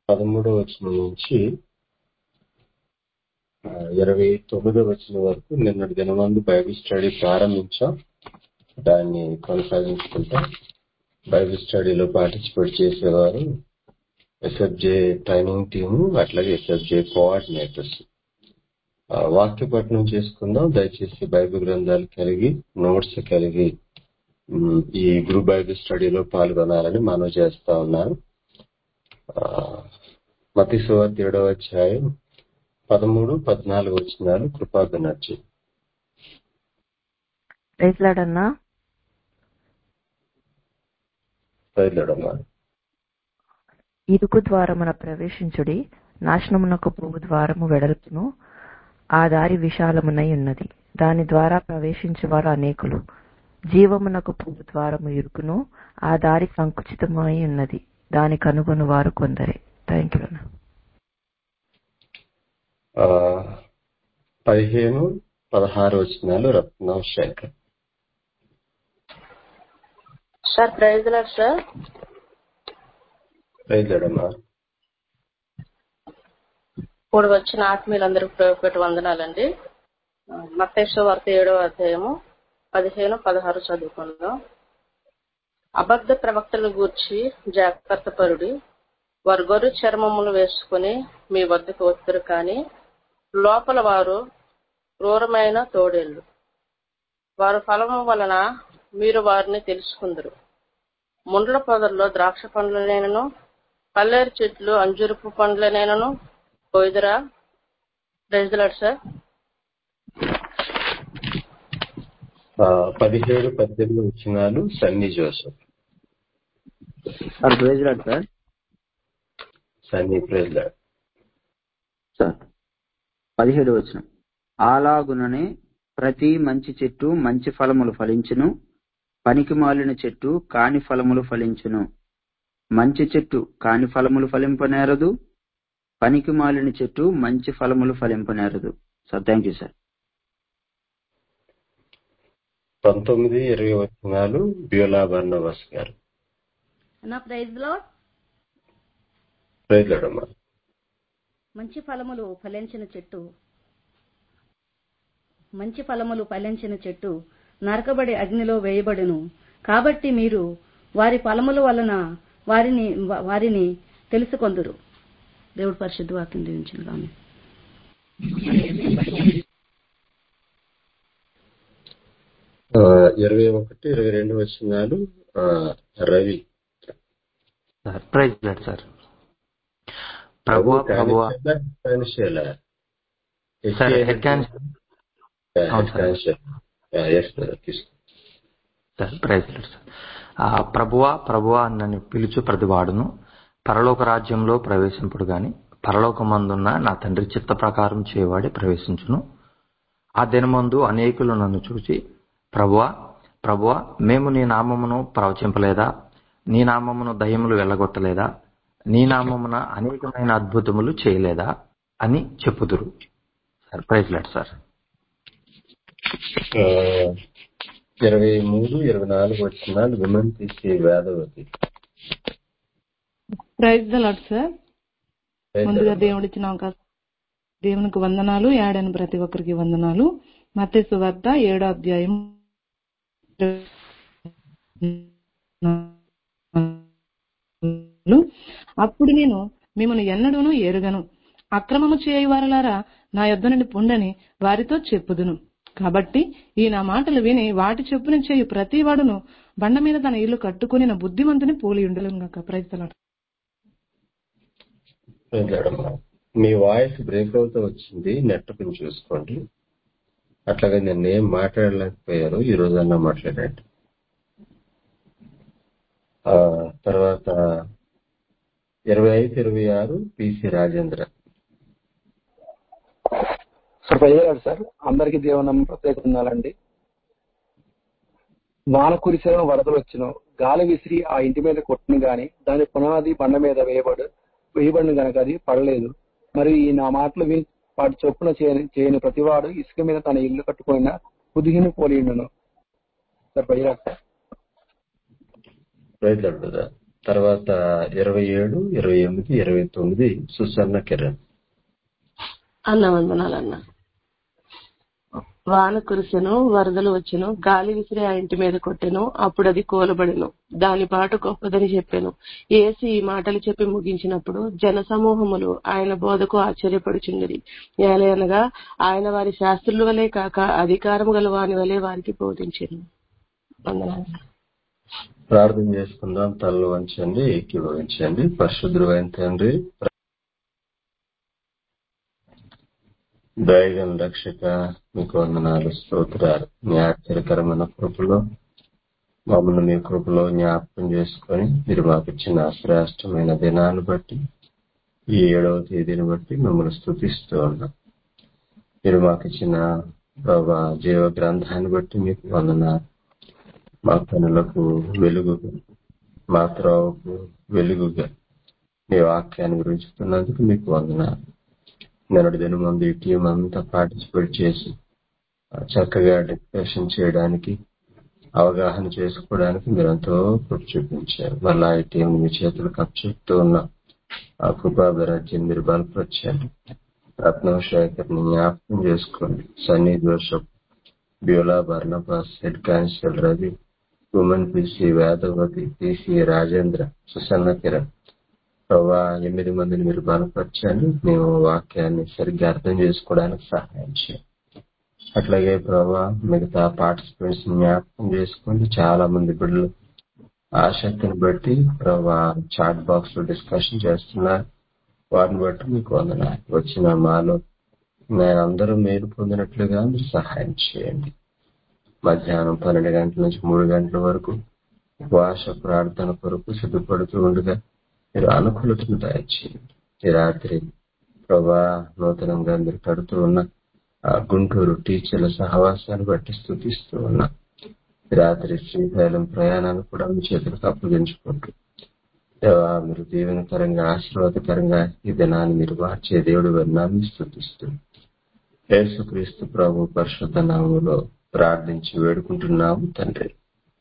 పదమూడవ వచనం నుంచి ఆ, ఇరవై తొమ్మిదవ వచనం వరకు నిన్నటి దినమందు బైబిల్ స్టడీ ప్రారంభించాం దాన్ని కొనసాగించుకుంటాం బైబిల్ స్టడీలో పార్టిసిపేట్ చేసేవారు ఎస్ఎఫ్జే ట్రైనింగ్ టీము అట్లాగే ఎస్ఎఫ్జే కోఆర్డినేటర్స్ ఆ, వాక్య పఠనం చేసుకుందాం దయచేసి బైబిల్ గ్రంథాలు కలిగి నోట్స్ కలిగి ఉమ్, ఈ గ్రూప్ బైబిల్ స్టడీలో పాల్గొనాలని మనవి చేస్తా ఉన్నాను ఆ, మతీ సువార్త ఏడవ అధ్యాయం పదమూడు పద్నాలుగు వచ్చినాలు కృపా బెనర్జీ రైతులాడన్నా బయలుదేరమ్మా ఇరుకు ద్వారమున ప్రవేశించుడి నాశనమునకు పోవు ద్వారము వెడల్పును ఆ దారి విశాలమునై ఉన్నది దాని ద్వారా ప్రవేశించువారు అనేకులు జీవమునకు పోవు ద్వారము ఇరుకును ఆ దారి సంకుచితమై ఉన్నది దాని కనుగొను వారు కొందరే థ్యాంక్ యూ అన్న ఆ, పదిహేను పదహారు వచ్చినాలు Ratnam Shekhar sir praise Lord sir బయలుదేరమ్మా ఇప్పుడు వచ్చిన ఆత్మీయులందరికీ ప్రయోగపెట్టి వందనాలండి మత్తేశ్వ వార్త ఏడవ అధ్యాయము పదిహేను పదహారు చదువుకుందాం అబద్ధ ప్రవక్తలను గూర్చి జాగ్రత్త పరుడి వారు గొర్రె చర్మములు వేసుకుని మీ వద్దకు వస్తారు కానీ లోపల వారు క్రూరమైన తోడేళ్లు వారి ఫలము వలన మీరు వారిని తెలుసుకుందరు ముండ్ల పొదల్లో ద్రాక్ష పండ్లనైనను పల్లేరు చెట్లు అంజురుపు పండ్లనైనను కొయ్దురా ప్రైజ్లాడ్ సార్ ఆ, పదిహేడు పద్దెనిమిది వచ్చినాలు Sunny Joseph sir praise Lord sir Sunny president sir పదిహేడు వచనం అలాగుననే ప్రతి మంచి చెట్టు మంచి ఫలములు ఫలించును పనికి మాలిన చెట్టు కాని ఫలములు ఫలించును మంచి చెట్టు కాని ఫలములు ఫలింపనేరదు పనికి మాలిన చెట్టు మంచి ఫలములు ఫలింపనేరదు సార్ థ్యాంక్ యూ సార్ పంతొమ్మిది ఇరవై వచ్చినాలు బ్యూలా బర్నవాస్ గారు అన్న ప్రైజ్ లో ప్రెసిడెంట్ మంచి ఫలములు ఫలించిన చెట్టు మంచి ఫలములు ఫలించిన చెట్టు నరకబడి అగ్నిలో వేయబడును కాబట్టి మీరు వారి ఫలముల వలన వారిని వా- వారిని తెలుసుకొందురు దేవుడు పరిశుద్ధ వాక్యం దీవించిన కానీ ఆ, ఇరవై ఒకటి ఇరవై రెండు వచ్చినాలు ఆ, Ravi sir praise Lord sir ప్రభు ప్రభు కానిషేలా సార్ హెడ్ క్యాన్ అవును సార్. ఎస్ తీసుకో సార్ ప్రైజ్ లాడ్ సార్ ఆ, ప్రభువా ప్రభువా నన్ను పిలుచు ప్రతివాడును పరలోక రాజ్యంలో ప్రవేశింపుడు గాని పరలోకమందున్న నా తండ్రి చిత్త ప్రకారం చేయవాడే ప్రవేశించును ఆ దినమందు అనేకులు నన్ను చూసి ప్రభువా ప్రభువా మేము నీ నామమును ప్రవచింపలేదా నీ నామమును దయ్యములు వెళ్ళగొట్టలేదా నీ నామమున అనేకమైన అద్భుతములు చేయలేదా అని చెప్పుదురు సార్ ప్రైజ్ లాడ్ సార్ ఆ, ఇరవై మూడు ఇరవై నాలుగు వచ్చినాలు విమన్ తీసి Vedavathi praise the Lord sir ముందుగా దేవుడు ఇచ్చిన అవకాశం దేవునికి వందనాలు యాడని ప్రతి ఒక్కరికి వందనాలు మత్తే సువార్త ఏడో అధ్యాయం అప్పుడు నేను మిమ్మల్ని ఎన్నడూను ఎరుగను అక్రమము చేయవారలారా నా యొద్ద నుండి పొండని వారితో చెప్పుదును కాబట్టి ఈ నా మాటలు విని వాటి చెప్పున చేయు ప్రతి వాడును బండ మీద తన ఇల్లు కట్టుకుని నా బుద్ధిమంతుని పోలి ఉండలేను గాక ప్రైజ్ ద లార్డ్. వెళ్ళాడమ్మా మీ వాయిస్ బ్రేక్ అవుతూ వచ్చింది నెట్ కొంచెం చూసుకోండి అట్లాగే నేను ఏం మాట్లాడలేకపోయారు ఈ రోజన్నా మాట్లాడండి ఆ, తర్వాత ఇరవై ఐదు ఇరవై ఆరు PC Rajendra sir praise Lord sir అందరికీ దేవనామం ప్రత్యేక ఉండాలండి వాన కురిసిన వరదలు వచ్చిన గాలి విసిరి ఆ ఇంటి మీద కొట్టిన గాని దాని పునాది బండ మీద వేయబడు వేయబడిన గనక అది పడలేదు మరి ఈ నా మాటలు విని వాటి చొప్పున చేయని చేయని ప్రతివాడు ఇసుక మీద తన ఇల్లు కట్టుకున్న కుదిగిన పోలిండును సార్ ప్రజలాడు సార్ రైతులు కదా తర్వాత ఇరవై ఏడు ఇరవై ఎనిమిది ఇరవై తొమ్మిది సుసన్న కిరణ్ అన్న వందనాలన్న వాన కురిసెను వరదలు వచ్చెను గాలి విసిరి ఆ ఇంటి మీద కొట్టెను అప్పుడు అది కూలబడెను దాని పాటు గొప్పదని చెప్పాను ఏసి ఈ మాటలు చెప్పి ముగించినప్పుడు జనసమూహములు ఆయన బోధకు ఆశ్చర్యపడుచుండిరి ఏలయనగా ఆయన వారి శాస్త్రుల వలె కాక అధికారము గల వాని వలె వారికి బోధించాను వందనాలు ప్రార్థన చేసుకుందాం తలలు వంచండి ఏకీభవించండి పరిశుద్ధుడైన తండ్రి దైవం రక్షక మీకు వందనాలు స్తోత్రాలు మీ ఆశ్చర్యకరమైన కృపలో మమ్మల్ని మీ కృపలో జ్ఞాపకం చేసుకొని మీరు మాకు ఇచ్చిన శ్రేష్టమైన దినాన్ని బట్టి ఈ ఏడవ తేదీని బట్టి మిమ్మల్ని స్థుతిస్తూ ఉన్నాం మీరు మాకు ఇచ్చిన ప్రభా జీవ గ్రంథాన్ని బట్టి మీకు వందనాలు మా పనులకు వెలుగుగా మా త్రోవకు వెలుగుగా మీ వాక్యాన్ని గురించుతున్నందుకు మీకు వందనాలు నిన్నటి దినం ముందు ఈ టీం అంతా పార్టిసిపేట్ చేసి ఆ, చక్కగా డిస్కషన్ చేయడానికి అవగాహన చేసుకోవడానికి మీరు ఎంతో కృప చూపించారు మళ్ళా ఈ టీం మీ చేతులు కప్చెప్తూ ఉన్న ఆ కృపాభిరాజ్యం మీరు బలపరిచారు రత్నం శేఖర్ని జ్ఞాపకం చేసుకోండి Sunny Joseph Beulah Barnabas head constable Ravi women PC Vedavathi PC Rajendra Susanna Kiran Prabha ఎనిమిది మందిని మీరు బలపరచండి మేము వాక్యాన్ని సరిగ్గా అర్థం చేసుకోవడానికి సహాయం చేయండి అట్లాగే ప్రభా మిగతా పార్టిసిపెంట్స్ జ్ఞాపకం చేసుకోండి చాలా మంది బిడ్డలు ఆసక్తిని బట్టి ప్రభా చాట్ బాక్స్ లో డిస్కషన్ చేస్తున్నారు వారిని బట్టి మీకు వందనాలు వచ్చిన మాలో మేమందరూ మేలు పొందినట్లుగా మీరు సహాయం చేయండి మధ్యాహ్నం పన్నెండు గంటల నుంచి మూడు గంటల వరకు ఉపవాస ప్రార్థన కొరకు సిద్ధపడుతూ ఉండగా మీరు అనుకూలతను దయచేయండి ఈ రాత్రి ప్రభా నూతనంగా మీరు కడుతూ ఉన్న ఆ గుంటూరు టీచర్ల సహవాసాన్ని బట్టి స్థుతిస్తూ ఉన్నా ఈ రాత్రి శ్రీశైలం ప్రయాణాన్ని కూడా మీ చేతులకు అప్పగించుకుంటూ దేవా మీరు దీవెనకరంగా ఆశీర్వాదకరంగా ఈ దినాన్ని మీరు మార్చే దేవుడు విన్నాన్ని స్థుతిస్తూ యేసుక్రీస్తు ప్రభు పరిశుద్ధ నామములో ప్రార్థించి వేడుకుంటున్నాము తండ్రి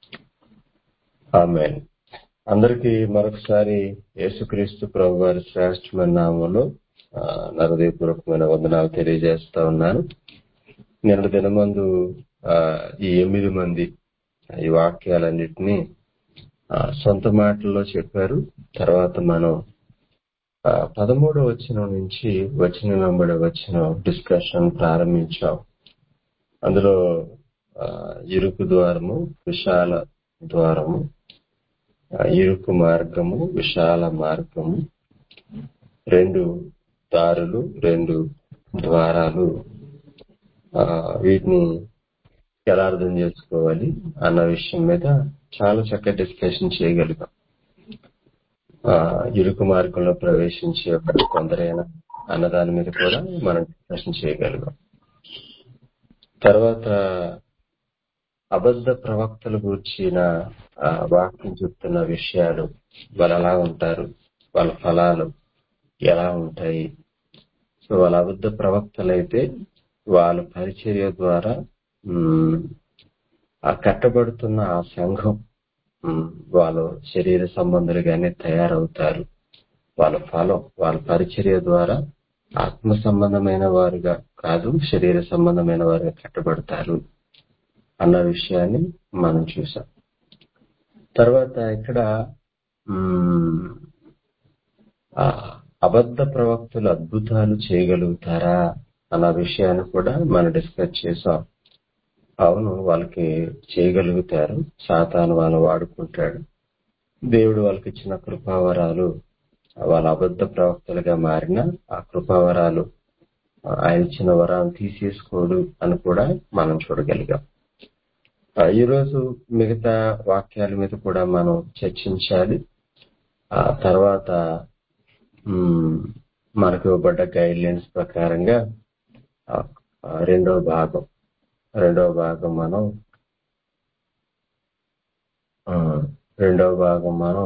ఆమె అందరికీ మరొకసారి యేసుక్రీస్తు ప్రభు వారి శ్రేష్టమైన నామంలో ఆ, నా హృదయపూర్వకమైన వందనాలు తెలియజేస్తా ఉన్నాను నిన్న దినమందు ఆ, ఈ ఎనిమిది మంది ఈ వాక్యాలన్నిటినీ ఆ, సొంత మాటల్లో చెప్పారు తర్వాత మనం ఆ, పదమూడవ వచనం నుంచి వచ్చిన వెంబడి వచ్చిన డిస్కషన్ ప్రారంభించాం అందులో ఆ, ఇరుకు ద్వారము విశాల ద్వారము ఆ, ఇరుకు మార్గము విశాల మార్గము రెండు దారులు రెండు ద్వారాలు ఆ, వీటిని ఎలా అర్థం చేసుకోవాలి అన్న విషయం మీద చాలా చక్కగా డిస్కషన్ చేయగలిగాం ఆ, ఇరుకు మార్గంలో ప్రవేశించే వారు కొందరైనా అన్న దాని మీద కూడా మనం డిస్కషన్ చేయగలిగాం తర్వాత అబద్ధ ప్రవక్తల గురించిన ఆ, వాక్యం చెప్తున్న విషయాలు వాళ్ళు ఎలా ఉంటారు వాళ్ళ ఫలాలు ఎలా ఉంటాయి సో వాళ్ళ అబద్ధ ప్రవక్తలైతే వాళ్ళ పరిచర్య ద్వారా ఉమ్, ఆ కట్టబడుతున్న ఆ సంఘం ఉమ్, వాళ్ళు శరీర సంబంధులుగానే తయారవుతారు వాళ్ళ ఫలం వాళ్ళ పరిచర్య ద్వారా ఆత్మ సంబంధమైన వారుగా కాదు శరీర సంబంధమైన వారుగా కట్టబడతారు అన్న విషయాన్ని మనం చూసాం తర్వాత ఇక్కడ ఉమ్, ఆ అబద్ధ ప్రవక్తలు అద్భుతాలు చేయగలుగుతారా అన్న విషయాన్ని కూడా మనం డిస్కస్ చేసాం అవును వాళ్ళకి చేయగలుగుతారు సాతాను వాళ్ళు వాడుకుంటాడు దేవుడు వాళ్ళకి ఇచ్చిన కృపావరాలు వాళ్ళ అబద్ధ ప్రవక్తలుగా మారిన ఆ కృపావరాలు ఆయన ఇచ్చిన వరాన్ని తీసేసుకోడు అని కూడా మనం చూడగలిగాం ఆ, ఈరోజు మిగతా వాక్యాల మీద కూడా మనం చర్చించాలి ఆ తర్వాత మ్, మనకు ఇవ్వబడ్డ గైడ్ లైన్స్ ప్రకారంగా ఆ, ఆ, రెండో భాగం రెండో భాగం మనం ఆ, రెండో భాగం మనం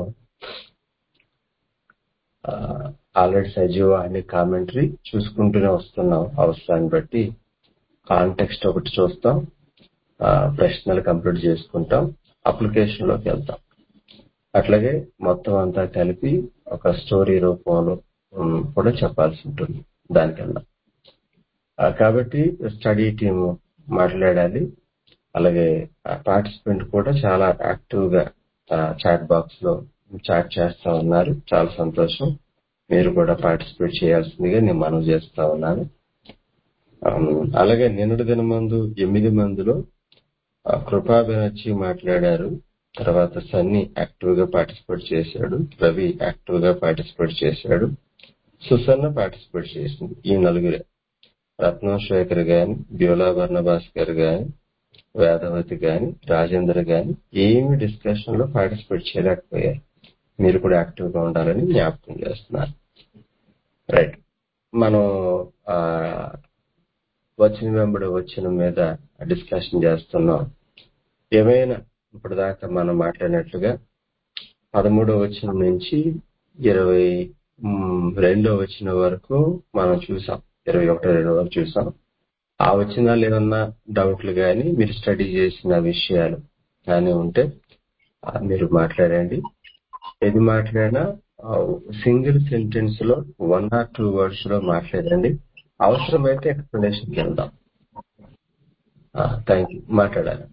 ఆల్రెడీ సజీవాహిని కామెంటరీ చూసుకుంటూనే వస్తున్నాం అవసరాన్ని బట్టి కాంటెక్స్ట్ ఒకటి చూస్తాం ఆ, ప్రశ్నలు కంప్లీట్ చేసుకుంటాం అప్లికేషన్ లోకి వెళ్తాం అట్లాగే మొత్తం అంతా కలిపి ఒక స్టోరీ రూపంలో ఉమ్, కూడా చెప్పాల్సి ఉంటుంది దానికన్నా ఆ, కాబట్టి స్టడీ టీమ్ మాట్లాడాలి అలాగే పార్టిసిపెంట్ కూడా చాలా యాక్టివ్ గా చాట్ బాక్స్ లో చాట్ చేస్తా ఉన్నారు చాలా సంతోషం మీరు కూడా పార్టిసిపేట్ చేయాల్సిందిగా నేను మనవి చేస్తా ఉన్నాను ఆమ్, అలాగే నిన్నటి దిన మందు ఎనిమిది మందిలో ఆ, కృపా బెనర్జీ మాట్లాడారు తర్వాత సన్నీ యాక్టివ్ గా పార్టిసిపేట్ చేశాడు రవి యాక్టివ్ గా పార్టిసిపేట్ చేశాడు సుసన్న పార్టిసిపేట్ చేసింది ఈ నలుగురే రత్నం శేఖర్ గాని బ్యూలా బర్ణబాస్ గారు గాని వేదవతి గాని రాజేంద్ర గాని ఏమి డిస్కషన్ లో పార్టిసిపేట్ చేయలేకపోయారు మీరు కూడా యాక్టివ్ గా ఉండాలని జ్ఞాపకం చేస్తున్నారు రైట్ మనం ఆ వచ్చిన వెంబడి వచ్చిన మీద డిస్కషన్ చేస్తున్నాం ఏమైనా ఇప్పుడు దాకా మనం మాట్లాడినట్లుగా పదమూడవ వచనం నుంచి ఇరవై మ్, రెండో వచ్చిన వరకు మనం చూసాం ఇరవై ఒకటో రెండు వరకు చూసాం ఆ వచనాలు ఏమన్నా డౌట్లు కానీ మీరు స్టడీ చేసిన విషయాలు కానీ ఉంటే ఆ, మీరు మాట్లాడండి ఏది మాట్లాడినా సింగిల్ సెంటెన్స్ లో వన్ ఆర్ టూ వర్డ్స్ లో మాట్లాడండి అవసరమైతే ఎక్స్ప్లెనేషన్ వెళ్దాం థ్యాంక్ యూ మాట్లాడాలి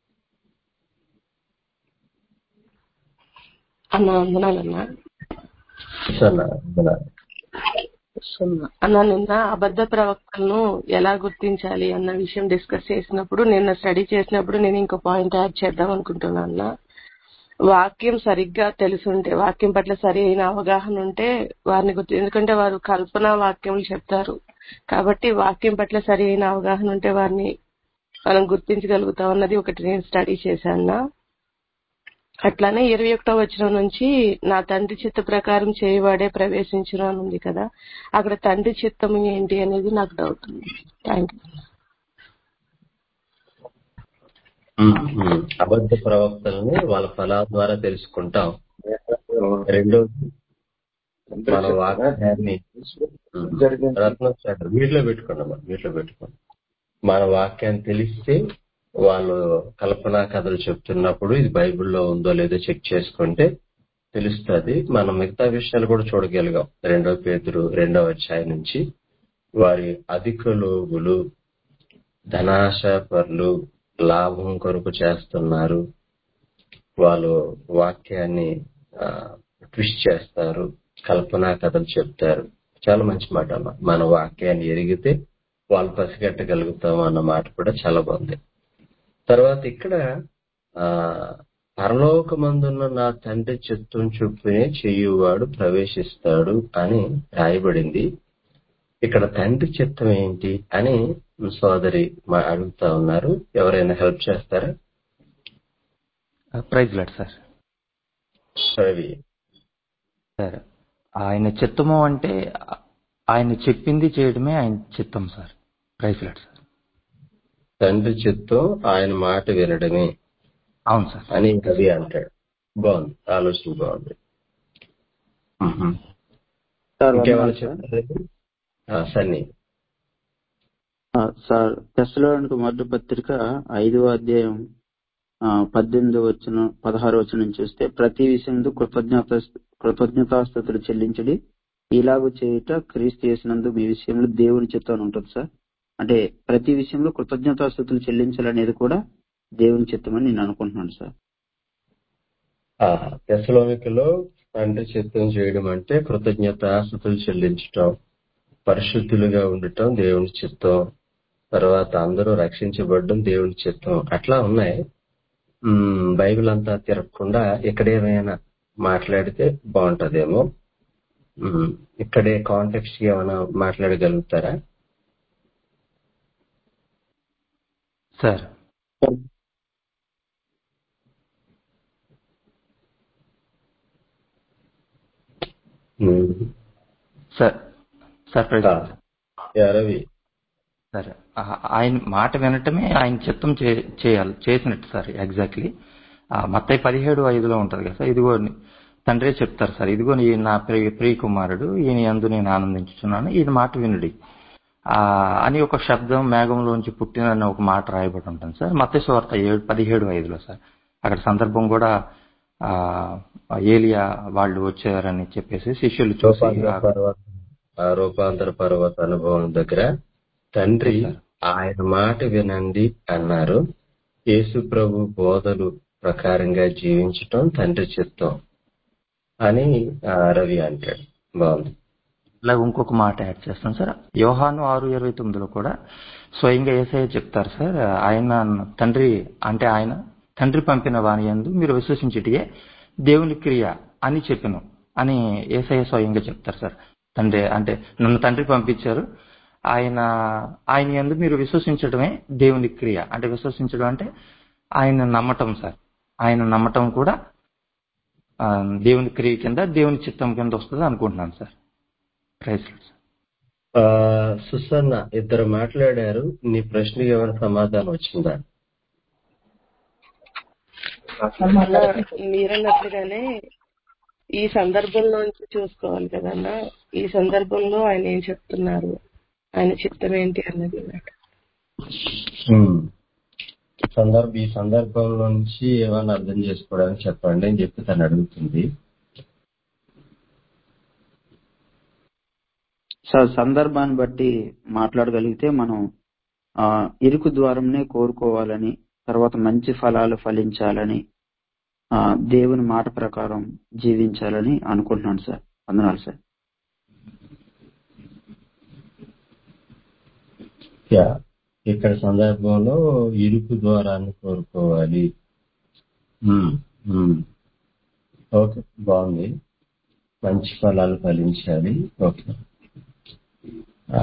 అన్న వందనాలన్నా సన్నా వందనాలు. అన్న నిన్న అబద్ధ ప్రవక్తలను ఎలా గుర్తించాలి అన్న విషయం డిస్కస్ చేసినప్పుడు నిన్న స్టడీ చేసినప్పుడు నేను ఇంకో పాయింట్ యాడ్ చేద్దాం అనుకుంటున్నా అన్న వాక్యం సరిగ్గా తెలుసుంటే వాక్యం పట్ల సరి అయిన అవగాహన ఉంటే వారిని గుర్తు ఎందుకంటే వారు కల్పన వాక్యములు చెప్తారు కాబట్టి వాక్యం పట్ల సరి అయిన అవగాహన ఉంటే వారిని మనం గుర్తించగలుగుతాం అన్నది ఒకటి నేను స్టడీ చేశాను అట్లానే ఇరవై ఒకటో వచనం నుంచి నా తండ్రి చిత్త ప్రకారం చేయవాడే ప్రవేశించును అని ఉంది కదా అక్కడ తండ్రి చిత్తం ఏంటి అనేది నాకు డౌట్ ఉంది థ్యాంక్ యూ ఉమ్, ఉమ్. అబద్ధ ప్రవక్తలని వాళ్ళ ఫలాల ద్వారా తెలుసుకుంటాం రెండోది మన వాక్యాన్ని ఉమ్, రత్నం శాఖ వీటిలో పెట్టుకోండి అమ్మా వీటిలో పెట్టుకోండి మన వాక్యాన్ని తెలిస్తే వాళ్ళు కల్పనా కథలు చెప్తున్నప్పుడు ఇది బైబిల్లో ఉందో లేదో చెక్ చేసుకుంటే తెలుస్తుంది మనం మిగతా విషయాలు కూడా చూడగలిగాం రెండో పేతురు రెండో అధ్యాయం నుంచి వారి అధిక లోగులు ధనాశాపరులు లాభం కొరకు చేస్తున్నారు వాళ్ళు వాక్యాన్ని ట్విస్ట్ చేస్తారు కల్పనా కథలు చెప్తారు చాలా మంచి మాట అమ్మ మన వాక్యాన్ని ఎరిగితే వాళ్ళు పసిగట్టగలుగుతాం అన్న మాట కూడా చాలా బాగుంది తర్వాత ఇక్కడ ఆ పరలోకమందున్న నా తండ్రి చిత్తం చొప్పునే చెయ్యువాడు ప్రవేశిస్తాడు అని రాయబడింది ఇక్కడ తండ్రి చిత్తం ఏంటి అని సోదరి మా- అడుగుతా ఉన్నారు ఎవరైనా హెల్ప్ చేస్తారా praise Lord sir Ravi sir ఆయన చిత్తము అంటే ఆయన చెప్పింది చేయడమే ఆయన చిత్తం సార్ ప్రైజ్ లాడ్ సార్ తండ్రి చిత్తం ఆయన మాట వినడమే అవును సార్ అని కవి అంటాడు బాగుంది ఆలోచన బాగుంది మ్మ్. సార్ ఇంకేమైనా వందనాలు సార్ చెప్తారా ఆ, సన్నీ ఆ, సార్ తెస్సలోనికి మొదటి పత్రిక ఐదవ అధ్యాయం ఆ, పద్దెనిమిది వచ్చిన పదహారు వచ్చిన చూస్తే ప్రతి విషయంలో కృతజ్ఞత కృతజ్ఞతాస్థుతులు చెల్లించడి ఇలాగూ చేయుట క్రీస్తు చేసినందు మీ విషయంలో దేవుని చిత్తం అని ఉంటుంది సార్ అంటే ప్రతి విషయంలో కృతజ్ఞతాస్థుతులు చెల్లించాలనేది కూడా దేవుని చిత్తం అని నేను అనుకుంటున్నాను సార్ తెసలోనికలో తండ్రి చిత్తం చేయడం అంటే కృతజ్ఞతాస్తుతులు చెల్లించటం పరిశుద్ధులుగా ఉండటం దేవుని చిత్తం తర్వాత అందరూ రక్షించబడడం దేవుని చిత్తం అట్లా ఉన్నాయి మ్మ్, బైబిల్ అంతా తిరగకుండా ఎక్కడేమైనా మాట్లాడితే బాగుంటదేమో మ్మ్, ఇక్కడే కాంటెక్స్ట్ ఏమైనా మాట్లాడగలుగుతారా సార్ మ్మ్. సార్ సార్ ప్రైజ్ ఆ, Lord sir. Yeah, Ravi sir ఆ- ఆయన మాట వినటమే ఆయన చిత్తం చే- చేయాలి చేసినట్టు సార్ ఎగ్జాక్ట్లీ మత్తయి పదిహేడు ఐదులో ఉంటది కదా సార్ ఇదిగో ని- తండ్రే చెప్తారు సార్ ఇదిగో ఈయన నా ప్రియ ప్రియ కుమారుడు ఈయన యందు నేను ఆనందించుతున్నాను ఈయన మాట వినుడి ఆ, అని ఒక శబ్దం మేఘంలోంచి పుట్టినని ఒక మాట రాయబడి ఉంటుంది సార్ మత్తయి సువార్త ఏడు పదిహేడు ఐదులో సార్ అక్కడ సందర్భం కూడా ఆ ఏలియా వాళ్ళు వచ్చారని చెప్పేసి శిష్యులు చూసి రూపాంతర ఆ- పర్వత ఆ రూపాంతర పర్వత అనుభవం దగ్గర తండ్రి సార్. ఆయన మాట వినండి అన్నారు యేసు ప్రభు బోధలు ప్రకారంగా జీవించటం తండ్రి చిత్తం అని ఆ, రవి అంటాడు బాగుంది ఇలా ఇంకొక మాట యాడ్ చేస్తాను సార్ యోహాను ఆరు ఇరవై తొమ్మిదిలో కూడా స్వయంగా ఏసయ్య చెప్తారు సార్ ఆయన తండ్రి అంటే ఆయన తండ్రి పంపిన వాని యందు మీరు విశ్వసించుటియే దేవుని క్రియ అని చెప్పిన అని ఏసయ్య స్వయంగా చెప్తారు సార్ తండ్రి అంటే నన్ను తండ్రి పంపించారు ఆయన ఆయన యందు మీరు విశ్వసించడమే దేవుని క్రియ అంటే విశ్వసించడం అంటే ఆయన నమ్మటం సార్ ఆయన నమ్మటం కూడా ఆ, దేవుని క్రియ కింద దేవుని చిత్తం కింద వస్తుంది అనుకుంటున్నాను సార్ ప్రైజ్ లార్డ్ సార్. ఆ, సుసన్న ఇద్దరు మాట్లాడారు నీ ప్రశ్నకి ఏమైనా సమాధానం వచ్చిందా అలా మీరన్నట్లుగానే ఈ సందర్భంలోంచి చూసుకోవాలి కదన్నా ఈ సందర్భంలో ఆయన ఏం చెప్తున్నారు ఆయన చిత్తం ఏంటి అన్నది నాకు. ఉమ్. సందర్భ ఈ సందర్భంలో నుంచి ఏమైనా అర్థం చేసుకోవడానికి చెప్పండి అని చెప్పి తను అడుగుతుంది స- సందర్భాన్ని బట్టి మాట్లాడగలిగితే మనం ఆ ఇరుకు ద్వారంనే కోరుకోవాలని తర్వాత మంచి ఫలాలు ఫలించాలని ఆ దేవుని మాట ప్రకారం జీవించాలని అనుకుంటున్నాను సార్ వందనాలు సార్ యా. ఇక్కడ సందర్భంలో ఇరుకు ద్వారాన్ని కోరుకోవాలి ఉమ్, ఉమ్. ఓకే బాగుంది మంచి ఫలాలు ఫలించాలి ఓకే ఆ,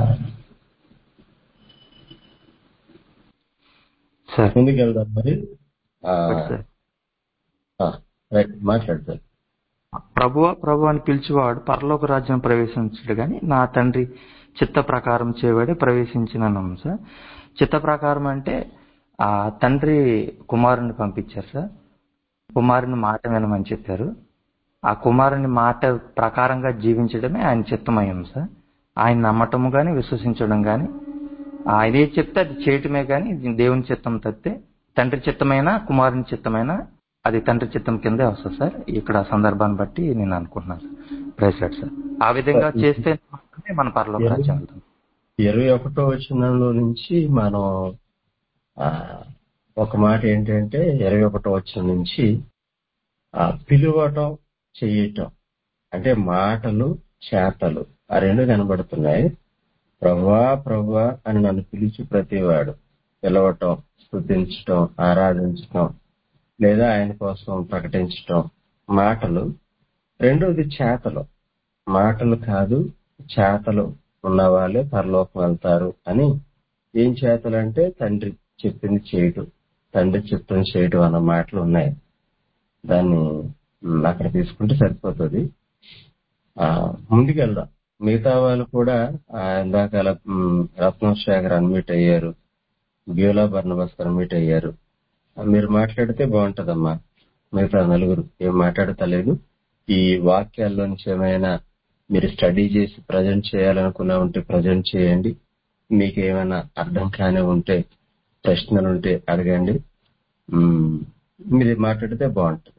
సార్ ముందుకు వెళ్దాం మరి ఆ, ఒకటి సార్ ఆ, రైట్ మాట్లాడతారు ప్రభువ ప్రభు అని పిలిచేవాడు పరలోక రాజ్యం ప్రవేశించడు గాని నా తండ్రి చిత్త ప్రకారం చేయబడి ప్రవేశించినాను సార్ చిత్త ప్రకారం అంటే ఆ తండ్రి కుమారుని పంపించారు సార్ కుమారుని మాట వినమని చెప్పారు ఆ కుమారుని మాట ప్రకారంగా జీవించడమే ఆయన చిత్తమయం సార్ ఆయన నమ్మటము గాని విశ్వసించడం గాని ఆయన ఏది చెప్తే అది చేయటమే గాని ఇది దేవుని చిత్తం తప్పితే తండ్రి చిత్తమైన కుమారుని చిత్తమైన అది తండ్రి చిత్తం కిందే వస్తుంది సార్ ఇక్కడ సందర్భాన్ని బట్టి నేను అనుకుంటున్నాను సార్ ప్రైస్ సార్ ఆ విధంగా చేస్తే మాత్రమే మన పరలోక రాజ్యం వెళ్తాం ఇరవై ఒకటో వచనంలో నుంచి మనం ఆ, ఒక మాట ఏంటంటే ఇరవై ఒకటో వచనం నుంచి ఆ, పిలువటం చేయటం అంటే మాటలు చేతలు ఆ రెండు కనబడుతున్నాయి ప్రభువా ప్రభువా అని నన్ను పిలిచి ప్రతివాడు పిలవటం స్థుతించటం ఆరాధించటం లేదా ఆయన కోసం ప్రకటించటం మాటలు రెండోది చేతలు మాటలు కాదు చేతలు ఉన్న వాళ్ళే పరలోకం వెళ్తారు అని ఏం చేతలు అంటే తండ్రి చెప్పింది చేయటం తండ్రి చిత్తం చేయటం అన్న మాటలు ఉన్నాయి దాన్ని మ్, అక్కడ తీసుకుంటే సరిపోతుంది ఆ, ముందుకెళ్దాం మిగతా వాళ్ళు కూడా ఆ, ఇందాక అలా, మ్, రత్నం శేఖర్ అన్మిట్ అయ్యారు బ్యూలా బర్ణభస్కర్ అన్మిట్ అయ్యారు ఆ, మీరు మాట్లాడితే బాగుంటదమ్మా మిగతా నలుగురు ఏం మాట్లాడతలేదు ఈ వాక్యాల్లో నుంచి ఏమైనా మీరు స్టడీ చేసి ప్రజెంట్ చేయాలనుకున్నా ఉంటే ప్రజెంట్ చేయండి మీకు ఏమైనా అర్థం కాని ఉంటే ప్రశ్నలు ఉంటే అడగండి మ్, మీరు మాట్లాడితే బాగుంటుంది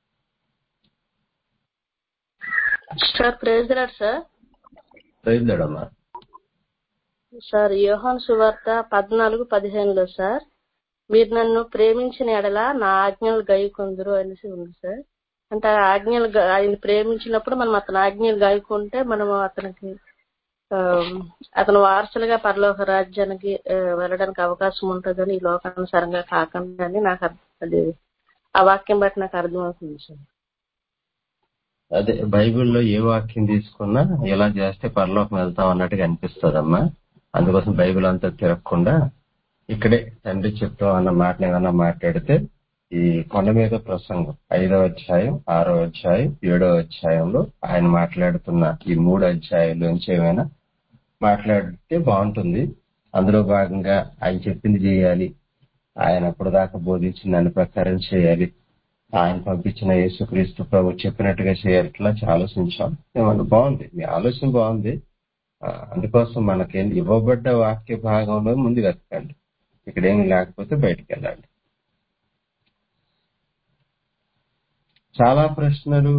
సార్ ప్రేజ్ లాడ్ సార్ ప్రయత్నమ్మా సార్ యోహాన్ సువార్త పద్నాలుగు పదిహేనులో సార్ మీరు నన్ను ప్రేమించిన ఎడల నా ఆజ్ఞలు గాయకుందరు అనేసి ఉంది సార్ అంటే ఆ ఆజ్ఞలు గా- ఆయన ప్రేమించినప్పుడు మనం అతని ఆజ్ఞలు గాయకుంటే మనం అతనికి ఆ, అతను వారసులుగా పరలోక రాజ్యానికి ఆ, వెళ్ళడానికి అవకాశం ఉంటుందని ఈ లోకానుసారంగా కాకుండా అని నాకు అర్థం అది ఆ వాక్యం బట్టి నాకు అర్థమవుతుంది సార్ అదే బైబిల్లో ఏ వాక్యం తీసుకున్నా ఎలా చేస్తే పరలోకం వెళ్తాం అన్నట్టుగా అనిపిస్తుందమ్మా అందుకోసం బైబిల్ అంతా తిరగకుండా ఇక్కడే తండ్రి చెప్తాం అన్న మాటలు ఏమన్నా మాట్లాడితే ఈ కొండ మీద ప్రసంగం ఐదవ అధ్యాయం ఆరో అధ్యాయం ఏడో అధ్యాయంలో ఆయన మాట్లాడుతున్న ఈ మూడు అధ్యాయాల్లోంచి ఏమైనా మాట్లాడితే బాగుంటుంది అందులో భాగంగా ఆయన చెప్పింది చేయాలి ఆయన అప్పుడు దాకా బోధించిన దాని ప్రకారం చేయాలి ఆయన పంపించిన యేసుక్రీస్తు ప్రభు చెప్పినట్టుగా చేయట్లా ఆలోచించాం ఏమన్నా బాగుంది మీ ఆలోచన బాగుంది ఆ, అందుకోసం మనకి ఇవ్వబడ్డ వాక్య భాగంలో ముందు వెతకండి ఇక్కడ ఏమి లేకపోతే బయటికి వెళ్ళండి చాలా ప్రశ్నలు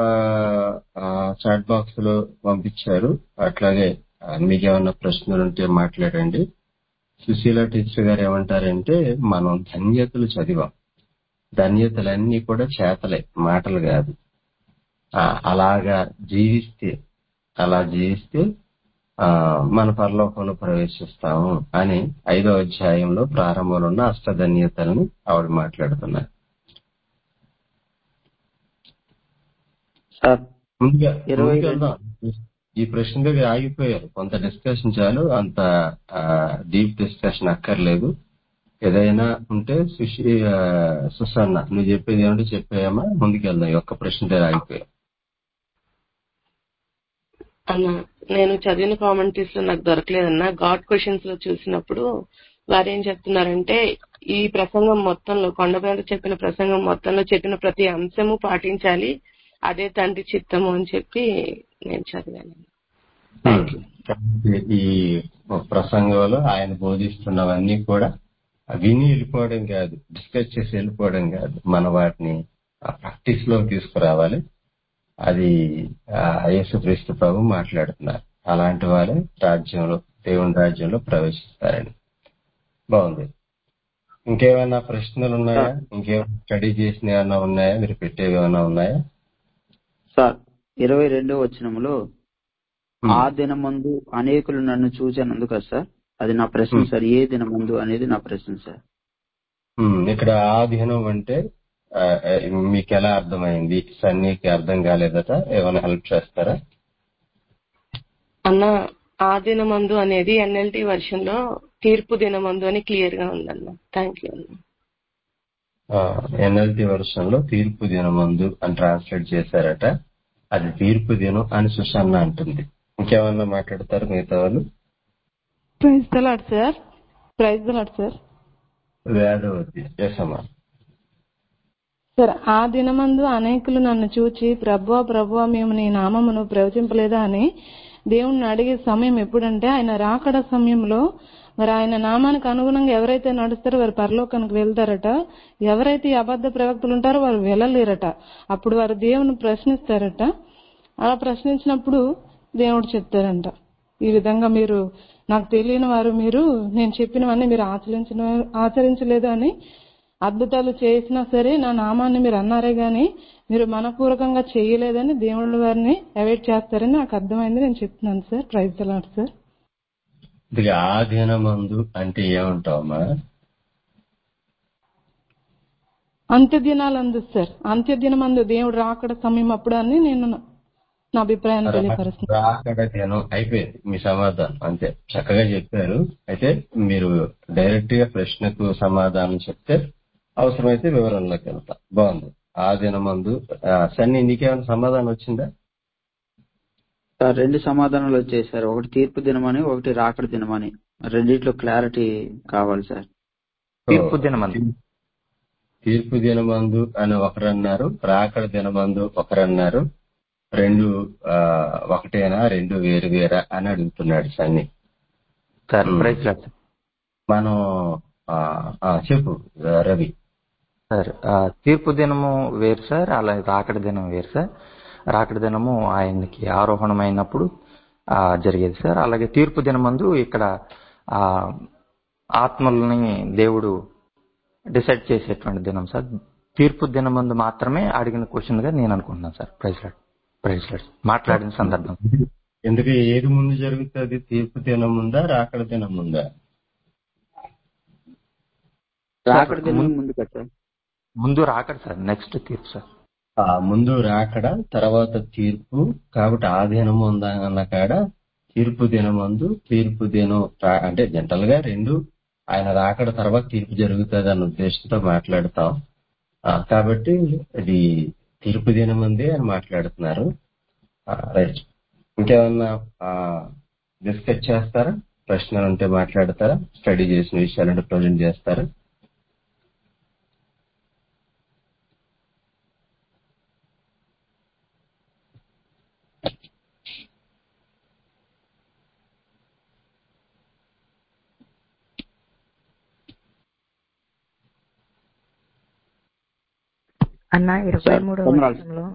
చాట్ బాక్స్ లో పంపించారు అట్లాగే ఆ, మీకేమన్నా ప్రశ్నలు ఉంటే మాట్లాడండి సుశీల టీచర్ గారు ఏమంటారంటే మనం ధన్యతలు చదివాం ధన్యతలన్నీ కూడా చేతలే మాటలు కాదు ఆ, అలాగా జీవిస్తే అలా జీవిస్తే ఆ మన పరలోకంలో ప్రవేశిస్తాము అని ఐదో అధ్యాయంలో ప్రారంభంలో ఉన్న అష్టధన్యతలను ఆవిడ మాట్లాడుతున్నారు సార్ ముందుగా ఇరవై ముందుకు రెండు వెళ్దాం ఈ ప్రశ్న దగ్గర ఆగిపోయారు కొంత డిస్కషన్ చాలు అంత డీప్ డిస్కషన్ అక్కర్లేదు ఏదైనా ఉంటే సుషి ఆ, సుసన్న నువ్వు చెప్పేది ఏమంటే చెప్పాయమ్మా ముందుకెళ్దాం ఈ ఒక్క ప్రశ్న దగ్గర ఆగిపోయావు అన్న నేను చదివిన కామెంటరీస్ లో నాకు దొరకలేదన్న గాడ్ క్వశ్చన్స్ లో చూసినప్పుడు వారు ఏం చెప్తున్నారంటే ఈ ప్రసంగం మొత్తంలో కొండ మీద చెప్పిన ప్రసంగం మొత్తంలో చెప్పిన ప్రతి అంశము పాటించాలి అదే తండ్రి చిత్తము అని చెప్పి నేను చదివాను థ్యాంక్ యూ కాబట్టి ఈ ప్రసంగంలో ఆయన బోధిస్తున్నవన్నీ కూడా విని వెళ్ళిపోవడం కాదు డిస్కస్ చేసి వెళ్ళిపోవడం కాదు మన వాటిని ప్రాక్టీస్ లో తీసుకురావాలి అది ఆ, యేసుక్రీస్తు ప్రభు మాట్లాడుతున్నారు అలాంటి వారే రాజ్యంలో దేవుని రాజ్యంలో ప్రవేశిస్తారని బాగుంది ఇంకేమైనా ప్రశ్నలు ఉన్నాయా ఇంకేమైనా స్టడీ చేసిన ఏమైనా ఉన్నాయా మీరు పెట్టేవి ఏమైనా ఉన్నాయా సార్ ఇరవై రెండో వచనములో ఉమ్. ఆ దినమందు అనేకులు నన్ను చూచానందుకు కదా సార్ అది నా ప్రశ్న ఉమ్. సార్ ఏ దినమందు అనేది నా ప్రశ్న సార్ ఉమ్, ఇక్కడ ఆ దినం అంటే ఆ, ఆ, మీకు ఎలా అర్థమైంది సన్నీకి అర్థం కాలేదట ఏమైనా హెల్ప్ చేస్తారా అన్న ఆ దినమందు అనేది ఎన్ఎల్టి వర్షన్ లో తీర్పు దినమందు అని క్లియర్ గా ఉందన్న థ్యాంక్ యూ అన్న ఎన్ఎల్టీ వర్షన్ లో తీర్పు దినమందు అని ట్రాన్స్లేట్ చేశారట అది తీర్పు దినం అని సుషన్న అంటుంది ఇంకేమన్నా మాట్లాడతారు మిగతా వాళ్ళు praise the Lord sir praise the Lord sir Vedavathi yes అమ్మా సార్ ఆ దినమందు అనేకులు నన్ను చూచి ప్రభువా ప్రభువా మేము నీ నామమును ప్రవచింపలేదా అని దేవుణ్ణి అడిగే సమయం ఎప్పుడంటే ఆయన రాకడ సమయంలో మరి ఆయన నామానికి అనుగుణంగా ఎవరైతే నడుస్తారో వారు పరలోకానికి వెళ్తారట ఎవరైతే ఈ అబద్ధ ప్రవక్తలు ఉంటారో వారు వెళ్ళలేరట అప్పుడు వారు దేవుని ప్రశ్నిస్తారట అలా ప్రశ్నించినప్పుడు దేవుడు చెప్తారంట ఈ విధంగా మీరు నాకు తెలియని వారు మీరు నేను చెప్పినవన్నీ మీరు ఆచరించిన ఆచరించలేదు అని అద్భుతాలు చేసినా సరే నా నామాన్ని మీరు అన్నారే గాని మీరు మనపూర్వకంగా చేయలేదని దేవుడు వారిని అవాయిడ్ చేస్తారని నాకు అర్థమైంది నేను చెప్తున్నాను సార్ ప్రైజ్ అలాట్ సార్ ఇది ఆ దినమందు అంటే ఏమంటావమ్మా అంత్య దినాలందు సార్ అంత్య దినమందు దేవుడు రాకడ సమయం అప్పుడు అని నేను నా- నా అభిప్రాయాన్ని తెలియపరుస్తున్నాను రాకడ దినం అయిపోయింది మీ సమాధానం అంతే చక్కగా చెప్పారు అయితే మీరు డైరెక్ట్ గా ప్రశ్నకు సమాధానం చెప్తే అవసరమైతే వివరంలోకి వెళ్తాం బాగుంది ఆ దినమందు ఆ, సన్నీ నీకేమైనా సమాధానం వచ్చిందా సార్ రెండు సమాధానాలు వచ్చాయి సార్ ఒకటి తీర్పు దినమని ఒకటి రాకడ దినమని రెండిట్లో క్లారిటీ కావాలి సార్ తీర్పు దినమందు తీర్పు దినమందు అని ఒకరన్నారు రాకడ దినమందు ఒకరన్నారు రెండు ఆ, ఒకటేనా రెండు వేరు వేరా అని అడుగుతున్నాడు సన్ని సార్ ఉమ్. Praise Lord sir. మనం ఆ, ఆ, చెప్పు ఆ, రవి సార్ ఆ, తీర్పు దినము వేరు సార్ అలాగే రాకడ దినం వేరు సార్ రాకడ దినము ఆయనకి ఆరోహణమైనప్పుడు ఆ, జరిగేది సార్ అలాగే తీర్పు దినమందు ఇక్కడ ఆ ఆత్మల్ని దేవుడు డిసైడ్ చేసేటువంటి దినం సార్ తీర్పు దినమందు మాత్రమే అడిగిన క్వశ్చన్ గా నేను అనుకుంటున్నాను sir praise Lord praise Lord మాట్లాడిన సందర్భం ఎందుకు ఏది ముందు జరుగుతుంది తీర్పు దినం ఉందా రాకడ దినం ఉందా రాకడ దినం ముందు కదా సార్ ముందు రాకడ సార్ నెక్స్ట్ తీర్పు సార్ ఆ ముందు రాకడ తర్వాత తీర్పు కాబట్టి ఆ దినం ఉందా అన్న కాడ తీర్పు దినమందు తీర్పు దినం రా- అంటే జనరల్ గా రెండు ఆయన రాకడ తర్వాత తీర్పు జరుగుతుంది అన్న ఉద్దేశంతో మాట్లాడతాం ఆ, కాబట్టి ఇది తీర్పు దినమందే అని మాట్లాడుతున్నారు రైట్ ఇంకేమన్నా డిస్కస్ చేస్తారా ప్రశ్నలు ఉంటే మాట్లాడతారా స్టడీ చేసిన విషయాలంటే ప్రజెంట్ చేస్తారా అన్న ఇరవై సార్ మూడో వందనాలు వచనంలో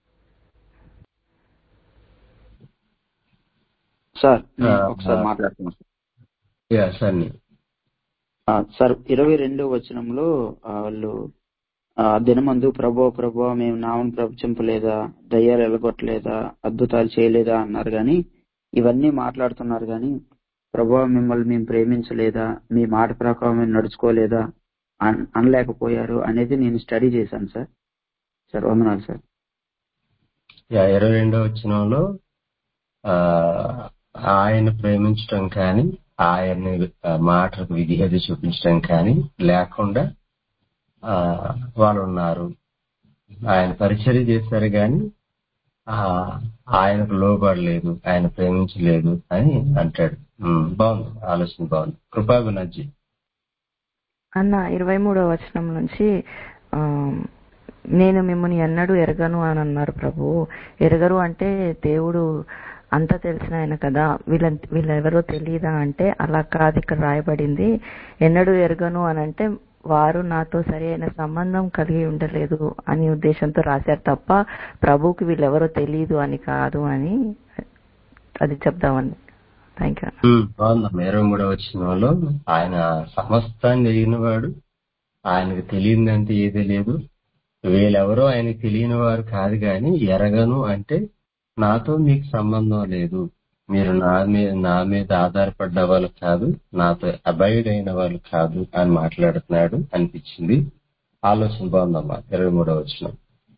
సార్ ఆ, నేను ఒకసారి ఆ, మాట్లాడుతున్నాను యా, సన్ని ఆ, సార్ ఇరవై రెండో వచనంలో ఆ, వాళ్ళు ఆ దినమందు ప్రభో ప్రభో మేము నామం ప్రవచింపలేదా దయ్యాలు ఎలగొట్టలేదా అద్భుతాలు చేయలేదా అన్నారు గాని ఇవన్నీ మాట్లాడుతున్నారు గాని ప్రభు మిమ్మల్ని మేము ప్రేమించలేదా మీ మాట ప్రకారం మేము నడుచుకోలేదా అన్- అనలేకపోయారు అనేది నేను స్టడీ చేశాను సార్ సార్ వందనాలు సార్ యా, ఇరవై రెండో వచనంలో ఆ, ఆయన ప్రేమించడం కానీ ఆయన మాటలకు విధేయత చూపించడం కానీ లేకుండా ఆ, వాళ్ళు ఉన్నారు ఆయన పరిచర్య చేశారు కానీ ఆ, ఆయనకు లోబడలేదు ఆయన ప్రేమించలేదు అని అంటాడు ఉమ్, బాగుంది ఆలోచన బాగుంది కృపా వినజ్జి అన్న ఇరవై మూడో వచనం నుంచి ఆ, నేను మిమ్మల్ని ఎన్నడూ ఎరగను అని అన్నారు ప్రభు ఎరగరు అంటే దేవుడు అంతా తెలిసిన ఆయన కదా వీళ్ళ వీళ్ళెవరో తెలియదా అంటే అలా కాదు ఇక్కడ రాయబడింది ఎన్నడూ ఎరగను అని అంటే వారు నాతో సరి అయిన సంబంధం కలిగి ఉండలేదు అని ఉద్దేశంతో రాశారు తప్ప ప్రభువుకి వీళ్ళెవరో తెలియదు అని కాదు అని అది చెప్దామని థ్యాంక్ యూ ఉమ్, బాగుందమ్మా ఇరవై మూడవ వచనంలో ఆయన సమస్తాన్ని ఎరిగిన వాడు ఆయనకు తెలియదంటే ఏదీ లేదు వీళ్ళెవరో ఆయనకు తెలియని వారు కాదు కానీ ఎరగను అంటే నాతో మీకు సంబంధం లేదు మీరు నా మీద నా మీద ఆధారపడ్డ వాళ్ళు కాదు నాతో అబైడ్ అయిన వాళ్ళు కాదు అని మాట్లాడుతున్నాడు అనిపించింది ఆలోచన బాగుందమ్మా ఇరవై మూడవ వచనం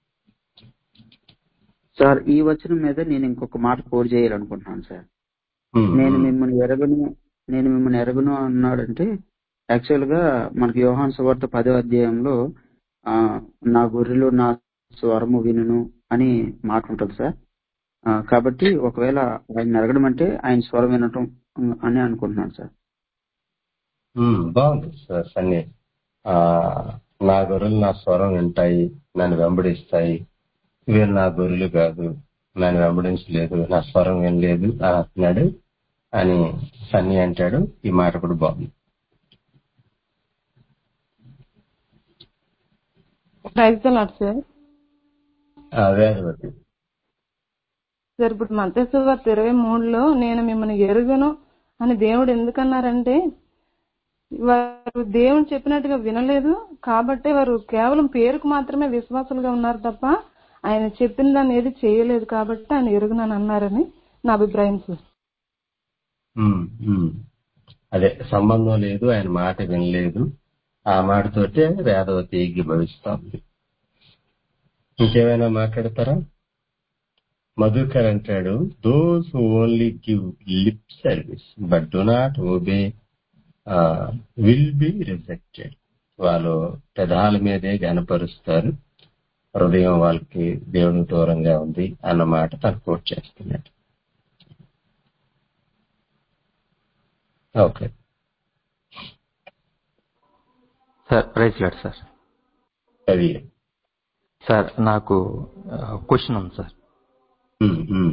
సార్ ఈ వచనం మీద నేను ఇంకొక మాట కోడ్ చేయాలనుకుంటున్నాను సార్ ఉమ్, నేను ఉమ్, మిమ్మల్ని ఎరగను నేను మిమ్మల్ని ఎరగను అన్నాడంటే యాక్చువల్ గా మనకి యోహాన్ సువార్త పదో అధ్యాయంలో ఆ, నా గొర్రెలు నా స్వరము వినును అని మాట ఉంటుంది సార్ ఆ, కాబట్టి ఒకవేళ ఆయన ఎరగడం అంటే ఆయన స్వరం వినటం ఉమ్, అని అనుకుంటున్నాను సార్ ఉమ్, బాగుంది సార్ సన్ని ఆ నా గొర్రెలు నా స్వరం వింటాయి నన్ను వెంబడిస్తాయి వీళ్ళు నా గొర్రెలు కాదు నన్ను వెంబడించలేదు నా స్వరం వినలేదు అని అంటున్నాడు అని సన్ని అంటాడు ఈ మాట కూడా బాగుంది ప్రైజ్ లాడ్ సార్ ఆ, వేదవతి సార్ ఇప్పుడు మత్స్సు వార్త ఇరవై మూడులో నేను మిమ్మల్ని ఎరుగను అని దేవుడు ఎందుకన్నారంటే వారు దేవుడు చెప్పినట్టుగా వినలేదు కాబట్టి వారు కేవలం పేరుకు మాత్రమే విశ్వాసులుగా ఉన్నారు తప్ప ఆయన చెప్పిన దాన్ని ఏది చేయలేదు కాబట్టి ఆయన ఎరుగునని అన్నారని నా అభిప్రాయం సార్ ఉమ్, ఉమ్. అదే సంబంధం లేదు ఆయన మాట వినలేదు ఆ మాటతోటే వేదవతి ఏకీభవిస్తా ఉంది ఇంకేమైనా మాట్లాడతారా మధుకర్ అంటాడు those only give lip service but do not obey will be rejected వాళ్ళు పెదాల మీదే గనపరుస్తారు హృదయం వాళ్ళకి దేవుని దూరంగా ఉంది అన్న మాట తను కోట్ చేస్తున్నాడు okay sir praise Lord sir అది సార్ నాకు క్వశ్చన్ ఉంది సార్ ఉమ్, ఉమ్,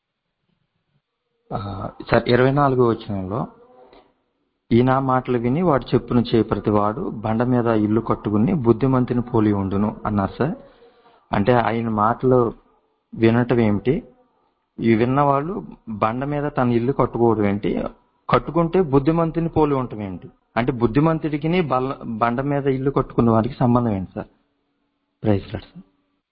ఆ, సార్ ఇరవై నాలుగో వచనంలో ఈ నా మాటలు విని వాడు చెప్పున చేయ ప్రతివాడు బండ మీద ఇల్లు కట్టుకుని బుద్ధిమంతుని పోలి ఉండును అన్నారు సార్ అంటే ఆయన మాటలు వినటం ఏమిటి ఈ విన్నవాళ్ళు బండ మీద తన ఇల్లు కట్టుకోవడం ఏంటి కట్టుకుంటే బుద్ధిమంతుని పోలి ఉండటం ఏంటి అంటే బుద్ధిమంతుడికి బల్ల బండ మీద ఇల్లు కట్టుకున్న వారికి సంబంధం ఏంటి sir praise Lord sir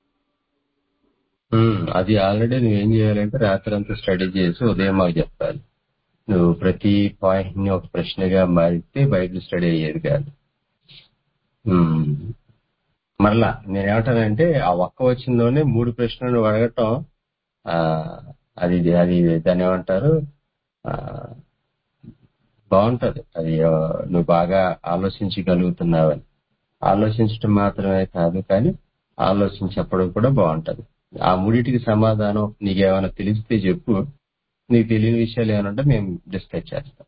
um, అది ఆల్రెడీ నువ్వేం చేయాలంటే రాత్రి అంతా స్టడీ చేసి ఉదయం మాకు చెప్పాలి నువ్వు ప్రతి పాయింట్ ని ఒక ప్రశ్నగా మారితే బైబిల్ స్టడీ అయ్యేది కాదు ఉమ్, మరలా నేనేమంటానంటే ఆ ఒక్క వచ్చిందోనే మూడు ప్రశ్నలు నువ్వు అడగటం ఆ, అది అది దాన్ని ఏమంటారు ఆ, బాగుంటది అది ఆ, నువ్వు బాగా ఆలోచించగలుగుతున్నావని ఆలోచించడం మాత్రమే కాదు కానీ ఆలోచించి చెప్పడం కూడా బాగుంటది ఆ మూడిటికి సమాధానం నీకేమైనా తెలిస్తే చెప్పు నీకు తెలియని విషయాలు ఏమైనా ఉంటే మేము డిస్కస్ చేస్తాం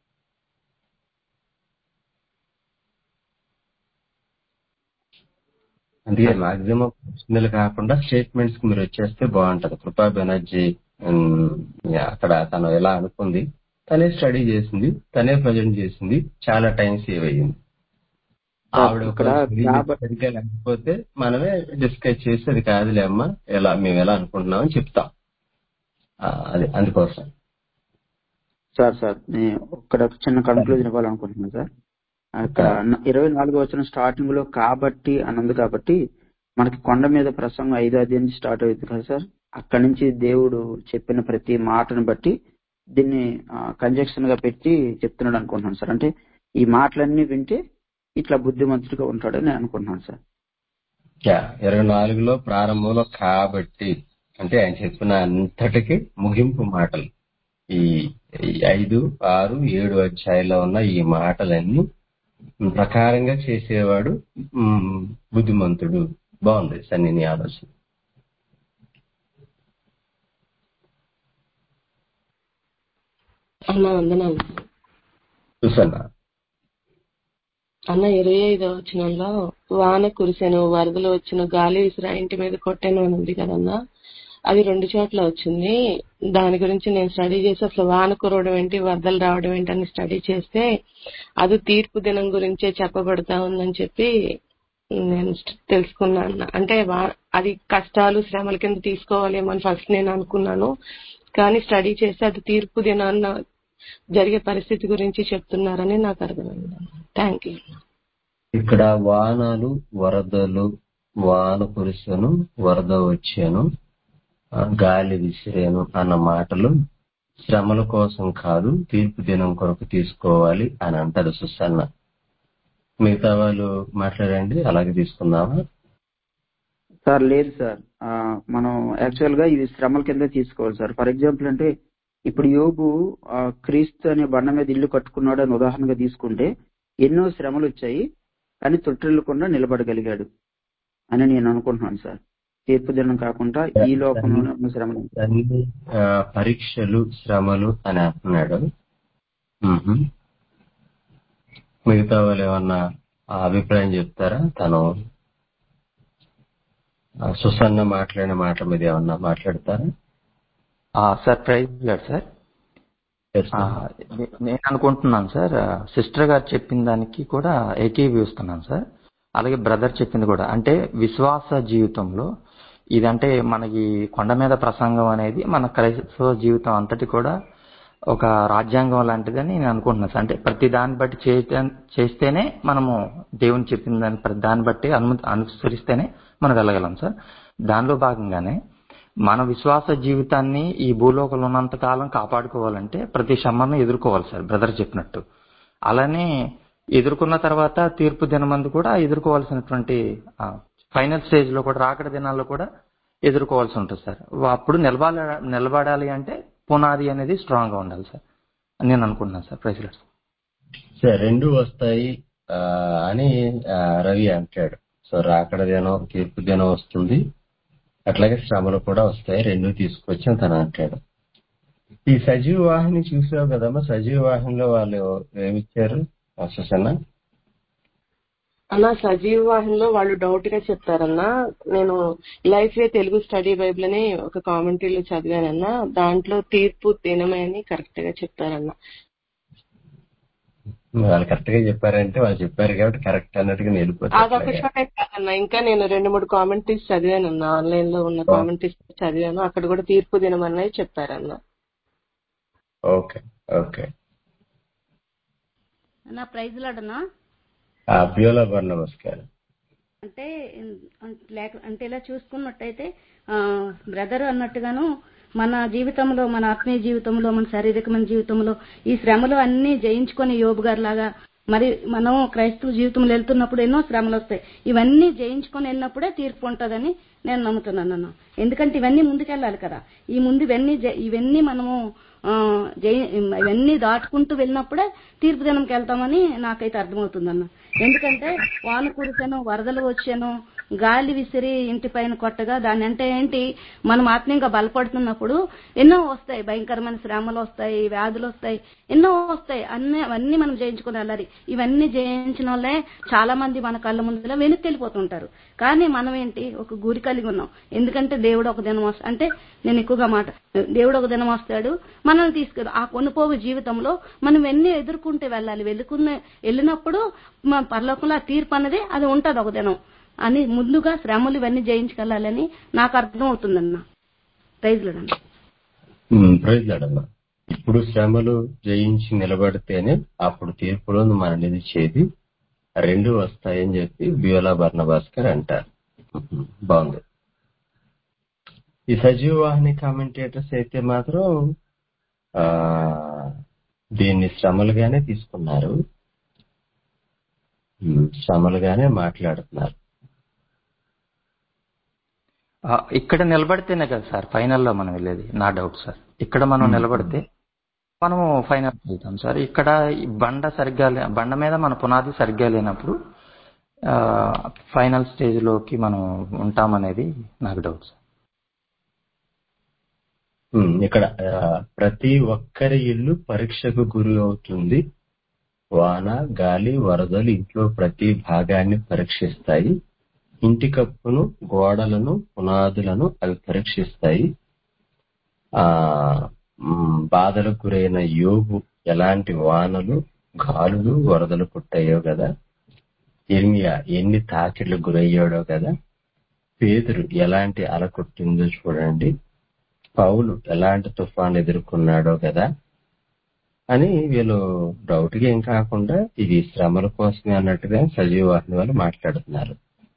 అందుకే మాక్సిమం ప్రశ్నలు కాకుండా స్టేట్మెంట్స్ కి మీరు వచ్చేస్తే బాగుంటది కృపా బెనర్జీ ఉమ్, అక్కడ తను ఎలా అనుకుంది తనే స్టడీ చేసింది తనే ప్రజెంట్ చేసింది చాలా టైం సేవ్ అయ్యింది సార్, ఆవిడ ఇక్కడ కొంచెం కాబ- సరిగ్గా లేకపోతే మనమే డిస్కస్ చేసి అది కాదులే అమ్మా ఎలా మేము ఎలా అనుకుంటున్నామని చెప్తాం ఆ, అది అందుకోసం సార్ సార్ నేను ఇక్కడ ఒక చిన్న కన్క్లూజన్ ఇవ్వాలనుకుంటున్నాను సార్ అక్కడ ఇరవై నాలుగో వచ్చిన స్టార్టింగ్ లో కాబట్టి అన్నది కాబట్టి మనకి కొండ మీద ప్రసంగం ఐదో అధ్యాయం నుంచి స్టార్ట్ అవుతుంది కదా సార్ అక్కడి నుంచి దేవుడు చెప్పిన ప్రతి మాటను బట్టి దీన్ని కంజక్షన్ గా పెట్టి చెప్తున్నాడు అనుకుంటున్నాను సార్ అంటే ఈ మాటలన్నీ వింటే ఇట్లా బుద్ధిమంతుడిగా ఉంటాడని నేను అనుకుంటున్నాను సార్ యా, ఇరవై నాలుగులో ప్రారంభంలో కాబట్టి అంటే ఆయన చెప్పిన అంతటికి ముగింపు మాటలు ఈ ఈ ఐదు ఆరు ఏడు అధ్యాయంలో ఉన్న ఈ మాటలన్నీ ప్రకారంగా చేసేవాడు మ్, బుద్ధిమంతుడు బాగుంది సన్ని నీ ఆలోచన అన్న వందనాలు చూసన్నా అన్న ఇరవై ఐదో వచనంలో వాన కురిసెను వరదలు వచ్చును గాలి విసిరా ఇంటి మీద కొట్టెను అని ఉంది కదన్నా అది రెండు చోట్ల వచ్చింది దాని గురించి నేను స్టడీ చేసి అసలు వాన కురవడం ఏంటి వరదలు రావడం ఏంటి అని స్టడీ చేస్తే అది తీర్పు దినం గురించే చెప్పబడతా ఉందని చెప్పి నేను తెలుసుకున్నా అన్న అంటే వా- అది కష్టాలు శ్రమల కింద తీసుకోవాలేమో అని ఫస్ట్ నేను అనుకున్నాను కానీ స్టడీ చేస్తే అది తీర్పు దినాన్న జరిగే పరిస్థితి గురించి చెప్తున్నారని నాకు అర్థమైంది థ్యాంక్ యూ ఇక్కడ వానలు వరదలు వాన కురిసెను వరద వచ్చాను ఆ, గాలి విసిరేను అన్న మాటలు శ్రమల కోసం కాదు తీర్పు దినం కొరకు తీసుకోవాలి అని అంటాడు సుసన్న మిగతా వాళ్ళు మాట్లాడండి అలాగే తీసుకుందామా సార్ లేదు సార్ ఆ, మనం యాక్చువల్ గా ఇది శ్రమల కింద తీసుకోవాలి సార్ ఫర్ ఎగ్జాంపుల్ అంటే ఇప్పుడు యోబు ఆ, క్రీస్తు అనే బండ మీద ఇల్లు కట్టుకున్నాడు అని ఉదాహరణగా తీసుకుంటే ఎన్నో శ్రమలు వచ్చాయి కానీ తొట్టిల్లకుండా నిలబడగలిగాడు అని నేను అనుకుంటున్నాను సార్ తీర్పు దినం కాకుండా ఈ లోకంలో ఉన్న శ్రమలు అన్ని ఆ, పరీక్షలు శ్రమలు అని అంటున్నాడు మ్హూ. మిగతా వాళ్ళు ఏమన్నా ఆ అభిప్రాయం చెప్తారా తను ఆ, సుసన్న మాట్లాడిన మాటల మీద ఏమన్నా మాట్లాడతారా ఆ, sir praise Lord sir Yes, ఆ, sir. నే- నేను అనుకుంటున్నాను సార్ ఆ, సిస్టర్ గారు చెప్పిన దానికి కూడా ఏకీభవిస్తున్నాను సార్ అలాగే బ్రదర్ చెప్పింది కూడా అంటే విశ్వాస జీవితంలో ఇదంటే మనకి కొండ మీద ప్రసంగం అనేది మన క్రైస్తవ జీవితం అంతటి కూడా ఒక రాజ్యాంగం లాంటిదని నేను అనుకుంటున్నాను సార్ అంటే ప్రతి దాన్ని బట్టి చేయటం చేస్తేనే మనము దేవుని చెప్పిన దాన్ని ప్రతి దాన్ని బట్టి అను అనుసరిస్తేనే మనం వెళ్ళగలం సార్ దానిలో భాగంగానే మన విశ్వాస జీవితాన్ని ఈ భూలోకంలో ఉన్నంత కాలం కాపాడుకోవాలంటే ప్రతి శ్రమను ఎదుర్కోవాలి సార్ బ్రదర్ చెప్పినట్టు అలానే ఎదుర్కొన్న తర్వాత తీర్పు దినమందు కూడా ఎదుర్కోవాల్సినటువంటి ఫైనల్ స్టేజ్ లో కూడా రాకడ దినాల్లో కూడా ఎదుర్కోవాల్సి ఉంటుంది సార్ అప్పుడు నిలబడ నిలబడాలి అంటే పునాది అనేది స్ట్రాంగ్ గా ఉండాలి సార్ అని నేను అనుకుంటున్నాను సార్ ప్రెసిడెంట్ సరే రెండు వస్తాయి ఆ, అని ఆ, రవి అంటాడు సో రాకడ దినం తీర్పు దినం వస్తుంది అట్లాగే శ్రమలు కూడా వస్తాయి రెండు తీసుకొచ్చి అని తను అంటాడు ఈ సజీవ వాహిని చూసావు కదమ్మా సజీవ వాహినిలో వాళ్ళు ఏమిచ్చారు సుసన్న అన్న సజీవ వాహినిలో వాళ్ళు డౌట్ గా చెప్తారన్నా నేను life way Telugu study Bible అని ఒక కామెంటరీలో చదివానన్నా దాంట్లో తీర్పు దినమే అని కరెక్ట్ గా చెప్తారన్నా వాళ్ళు కరెక్ట్ గా చెప్పారంటే వాళ్ళు చెప్పారు కాబట్టి కరెక్ట్ అన్నట్టుగా వెళ్ళిపోతారు అదొక అట్లాగే. చోటే కాదన్నా ఇంకా నేను రెండు మూడు కామెంటరీస్ చదివానన్నా ఆన్లైన్ లో ఉన్న కామెంటరీస్ చదివాను అక్కడ కూడా తీర్పు దినం అనేది చెప్పారన్నా ఓకే ఓకే నా ప్రైజ్ లాడనా ఆ బ్యూలా బర్నబస్ గారు అంటే అం- లేక అంటే ఇలా చూసుకున్నట్టయితే బ్రదర్ అన్నట్టుగాను మన జీవితంలో మన ఆత్మీయ జీవితంలో మన శారీరకమైన జీవితంలో ఈ శ్రమలు అన్ని జయించుకొని యోబు గారు లాగా మరి మనం క్రైస్తవ జీవితంలో వెళ్తున్నప్పుడు ఎన్నో శ్రమలు వస్తాయి ఇవన్నీ జయించుకొని వెళ్ళినప్పుడే తీర్పు ఉంటుందని నేను నమ్ముతున్నాను అన్న ఎందుకంటే ఇవన్నీ ముందుకెళ్ళాలి కదా ఈ ముందు ఇవన్నీ జ- ఇవన్నీ మనము ఆ, జయి ఇవన్నీ దాటుకుంటూ వెళ్ళినప్పుడే తీర్పు దినంకి వెళ్తామని నాకైతే అర్థమవుతుందన్న ఎందుకంటే వాన కురిసాను వరదలు వచ్చాను గాలి విసిరి ఇంటి పైన కొట్టగా దాని అంటే ఏంటి మనం ఆత్మీయంగా బలపడుతున్నప్పుడు ఎన్నో వస్తాయి భయంకరమైన శ్రమలు వస్తాయి వ్యాధులు వస్తాయి ఎన్నో వస్తాయి అన్ని అవన్నీ మనం జయించుకుని వెళ్ళాలి ఇవన్నీ జయించిన వాళ్ళే చాలా మంది మన కళ్ళ ముందులో వెనక్కి వెళ్ళిపోతుంటారు కానీ మనం ఏంటి ఒక గురి కలిగి ఉన్నాం ఎందుకంటే దేవుడు ఒక దినం వస్తా అంటే నేను ఎక్కువగా మాట దేవుడు ఒక దినం వస్తాడు మనల్ని తీసుకెళ్ళి ఆ కొనుపోగు జీవితంలో మనం ఎన్ని ఎదుర్కొంటే వెళ్ళాలి వెళ్ళుకునే వెళ్ళినప్పుడు మన పరలోకంలో ఆ తీర్పు అన్నది అది ఉంటది ఒక దినం అని ముందుగా శ్రమలు ఇవన్నీ జయించుకెళ్ళాలని నాకు అర్థం అవుతుందన్న ప్రైజ్లడన్న ప్రజలడమ్మా ఇప్పుడు శ్రమలు జయించి నిలబడితేనే అప్పుడు తీర్పులో మనం నిలిచేది రెండు వస్తాయని చెప్పి బియోలా బర్ణభాస్కర్ అంటారు ఉహు, బాగుంది ఈ సజీవ వాహిని కామెంటేటర్స్ అయితే మాత్రం ఆ దీన్ని శ్రమలుగానే తీసుకున్నారు ఉమ్, శ్రమలుగానే మాట్లాడుతున్నారు ఆ, ఇక్కడ నిలబడితేనే కదా సార్ ఫైనల్లో మనం వెళ్ళేది నా డౌట్ సార్ ఇక్కడ మనం నిలబడితే మనము ఫైనల్ వెళ్తాం సార్ ఇక్కడ ఈ బండ సరిగ్గా లే- బండ మీద మన పునాది సరిగ్గా లేనప్పుడు ఆ, ఫైనల్ స్టేజ్లోకి మనం ఉంటామనేది నాకు డౌట్ సార్ ఉమ్, ఇక్కడ ఆ, ప్రతి ఒక్కరి ఇల్లు పరీక్షకు గురి అవుతుంది వాన గాలి వరదలు ఇంట్లో ప్రతి భాగాన్ని పరీక్షిస్తాయి ఇంటి కప్పును గోడలను పునాదులను అవి పరీక్షిస్తాయి ఆ ఉమ్, బాధలకు గురైన యోగు ఎలాంటి వానలు గాలులు వరదలు పుట్టాయో కదా ఇర్మియా ఎన్ని తాకిళ్లకు గురయ్యాడో కదా పేదరు ఎలాంటి అల కొట్టిందో చూడండి పౌలు ఎలాంటి తుఫాన్ ఎదుర్కొన్నాడో కదా అని వీళ్ళు డౌట్ గా ఏం కాకుండా ఇది శ్రమల కోసమే అన్నట్టుగా సజీవ వాహిని వాళ్ళు మాట్లాడుతున్నారు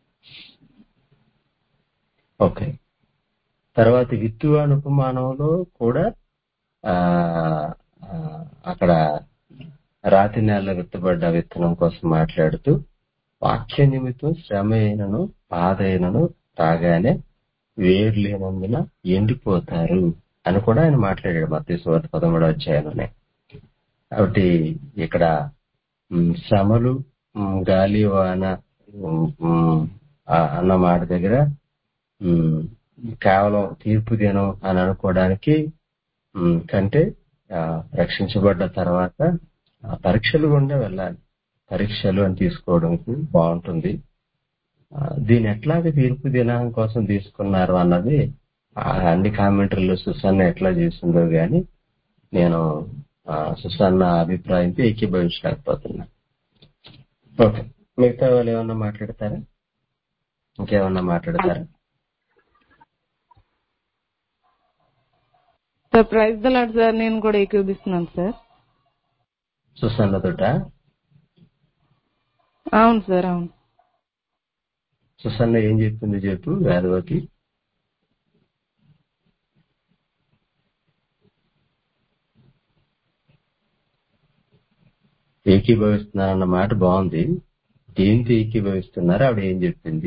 ఓకే తర్వాత విత్తువాన్ ఉపమానంలో కూడా ఆ ఆ, అక్కడ రాతి నేల విత్తబడ్డ విత్తనం కోసం మాట్లాడుతూ వాక్య నిమిత్తం శ్రమ అయినను బాధ అయినను రాగానే వేరు లేనందున ఎండిపోతారు అని కూడా ఆయన మాట్లాడాడు మత్స్య సువార్త పదమూడవ అధ్యాయంలోనే కాబట్టి ఇక్కడ ఉమ్, శ్రమలు ఉమ్, గాలి వాన ఉమ్, ఉమ్, ఆ అన్న మాట దగ్గర ఉమ్, కేవలం తీర్పు దినం అని అనుకోవడానికి ఉమ్, కంటే ఆ, రక్షించబడ్డ తర్వాత ఆ పరీక్షలు గుండా వెళ్ళాలి పరీక్షలు అని తీసుకోవడానికి బాగుంటుంది ఆ, దీన్ని ఎట్లాగ తీర్పు దినం కోసం తీసుకున్నారు అన్నది ఆ అన్ని కామెంటరీలు సుసన్న ఎట్లా చేసిందో గాని నేను ఆ, సుసన్న అభిప్రాయంతో ఏకీభవించలేకపోతున్నా ఓకే మిగతా వాళ్ళు ఏమన్నా మాట్లాడతారా ఇంకేమన్నా మాట్లాడతారా సార్ ప్రైజ్ దలాడ్ సార్ నేను కూడా ఏకీభిస్తున్నాను సార్ సుసన్న తోట అవును సార్ అవును సుసన్న ఏం చెప్తుంది చెప్పు వేదవతి ఏకీభవిస్తున్నారన్న మాట బాగుంది దేంతో ఏకీభవిస్తున్నారు ఆవిడ ఏం చెప్పింది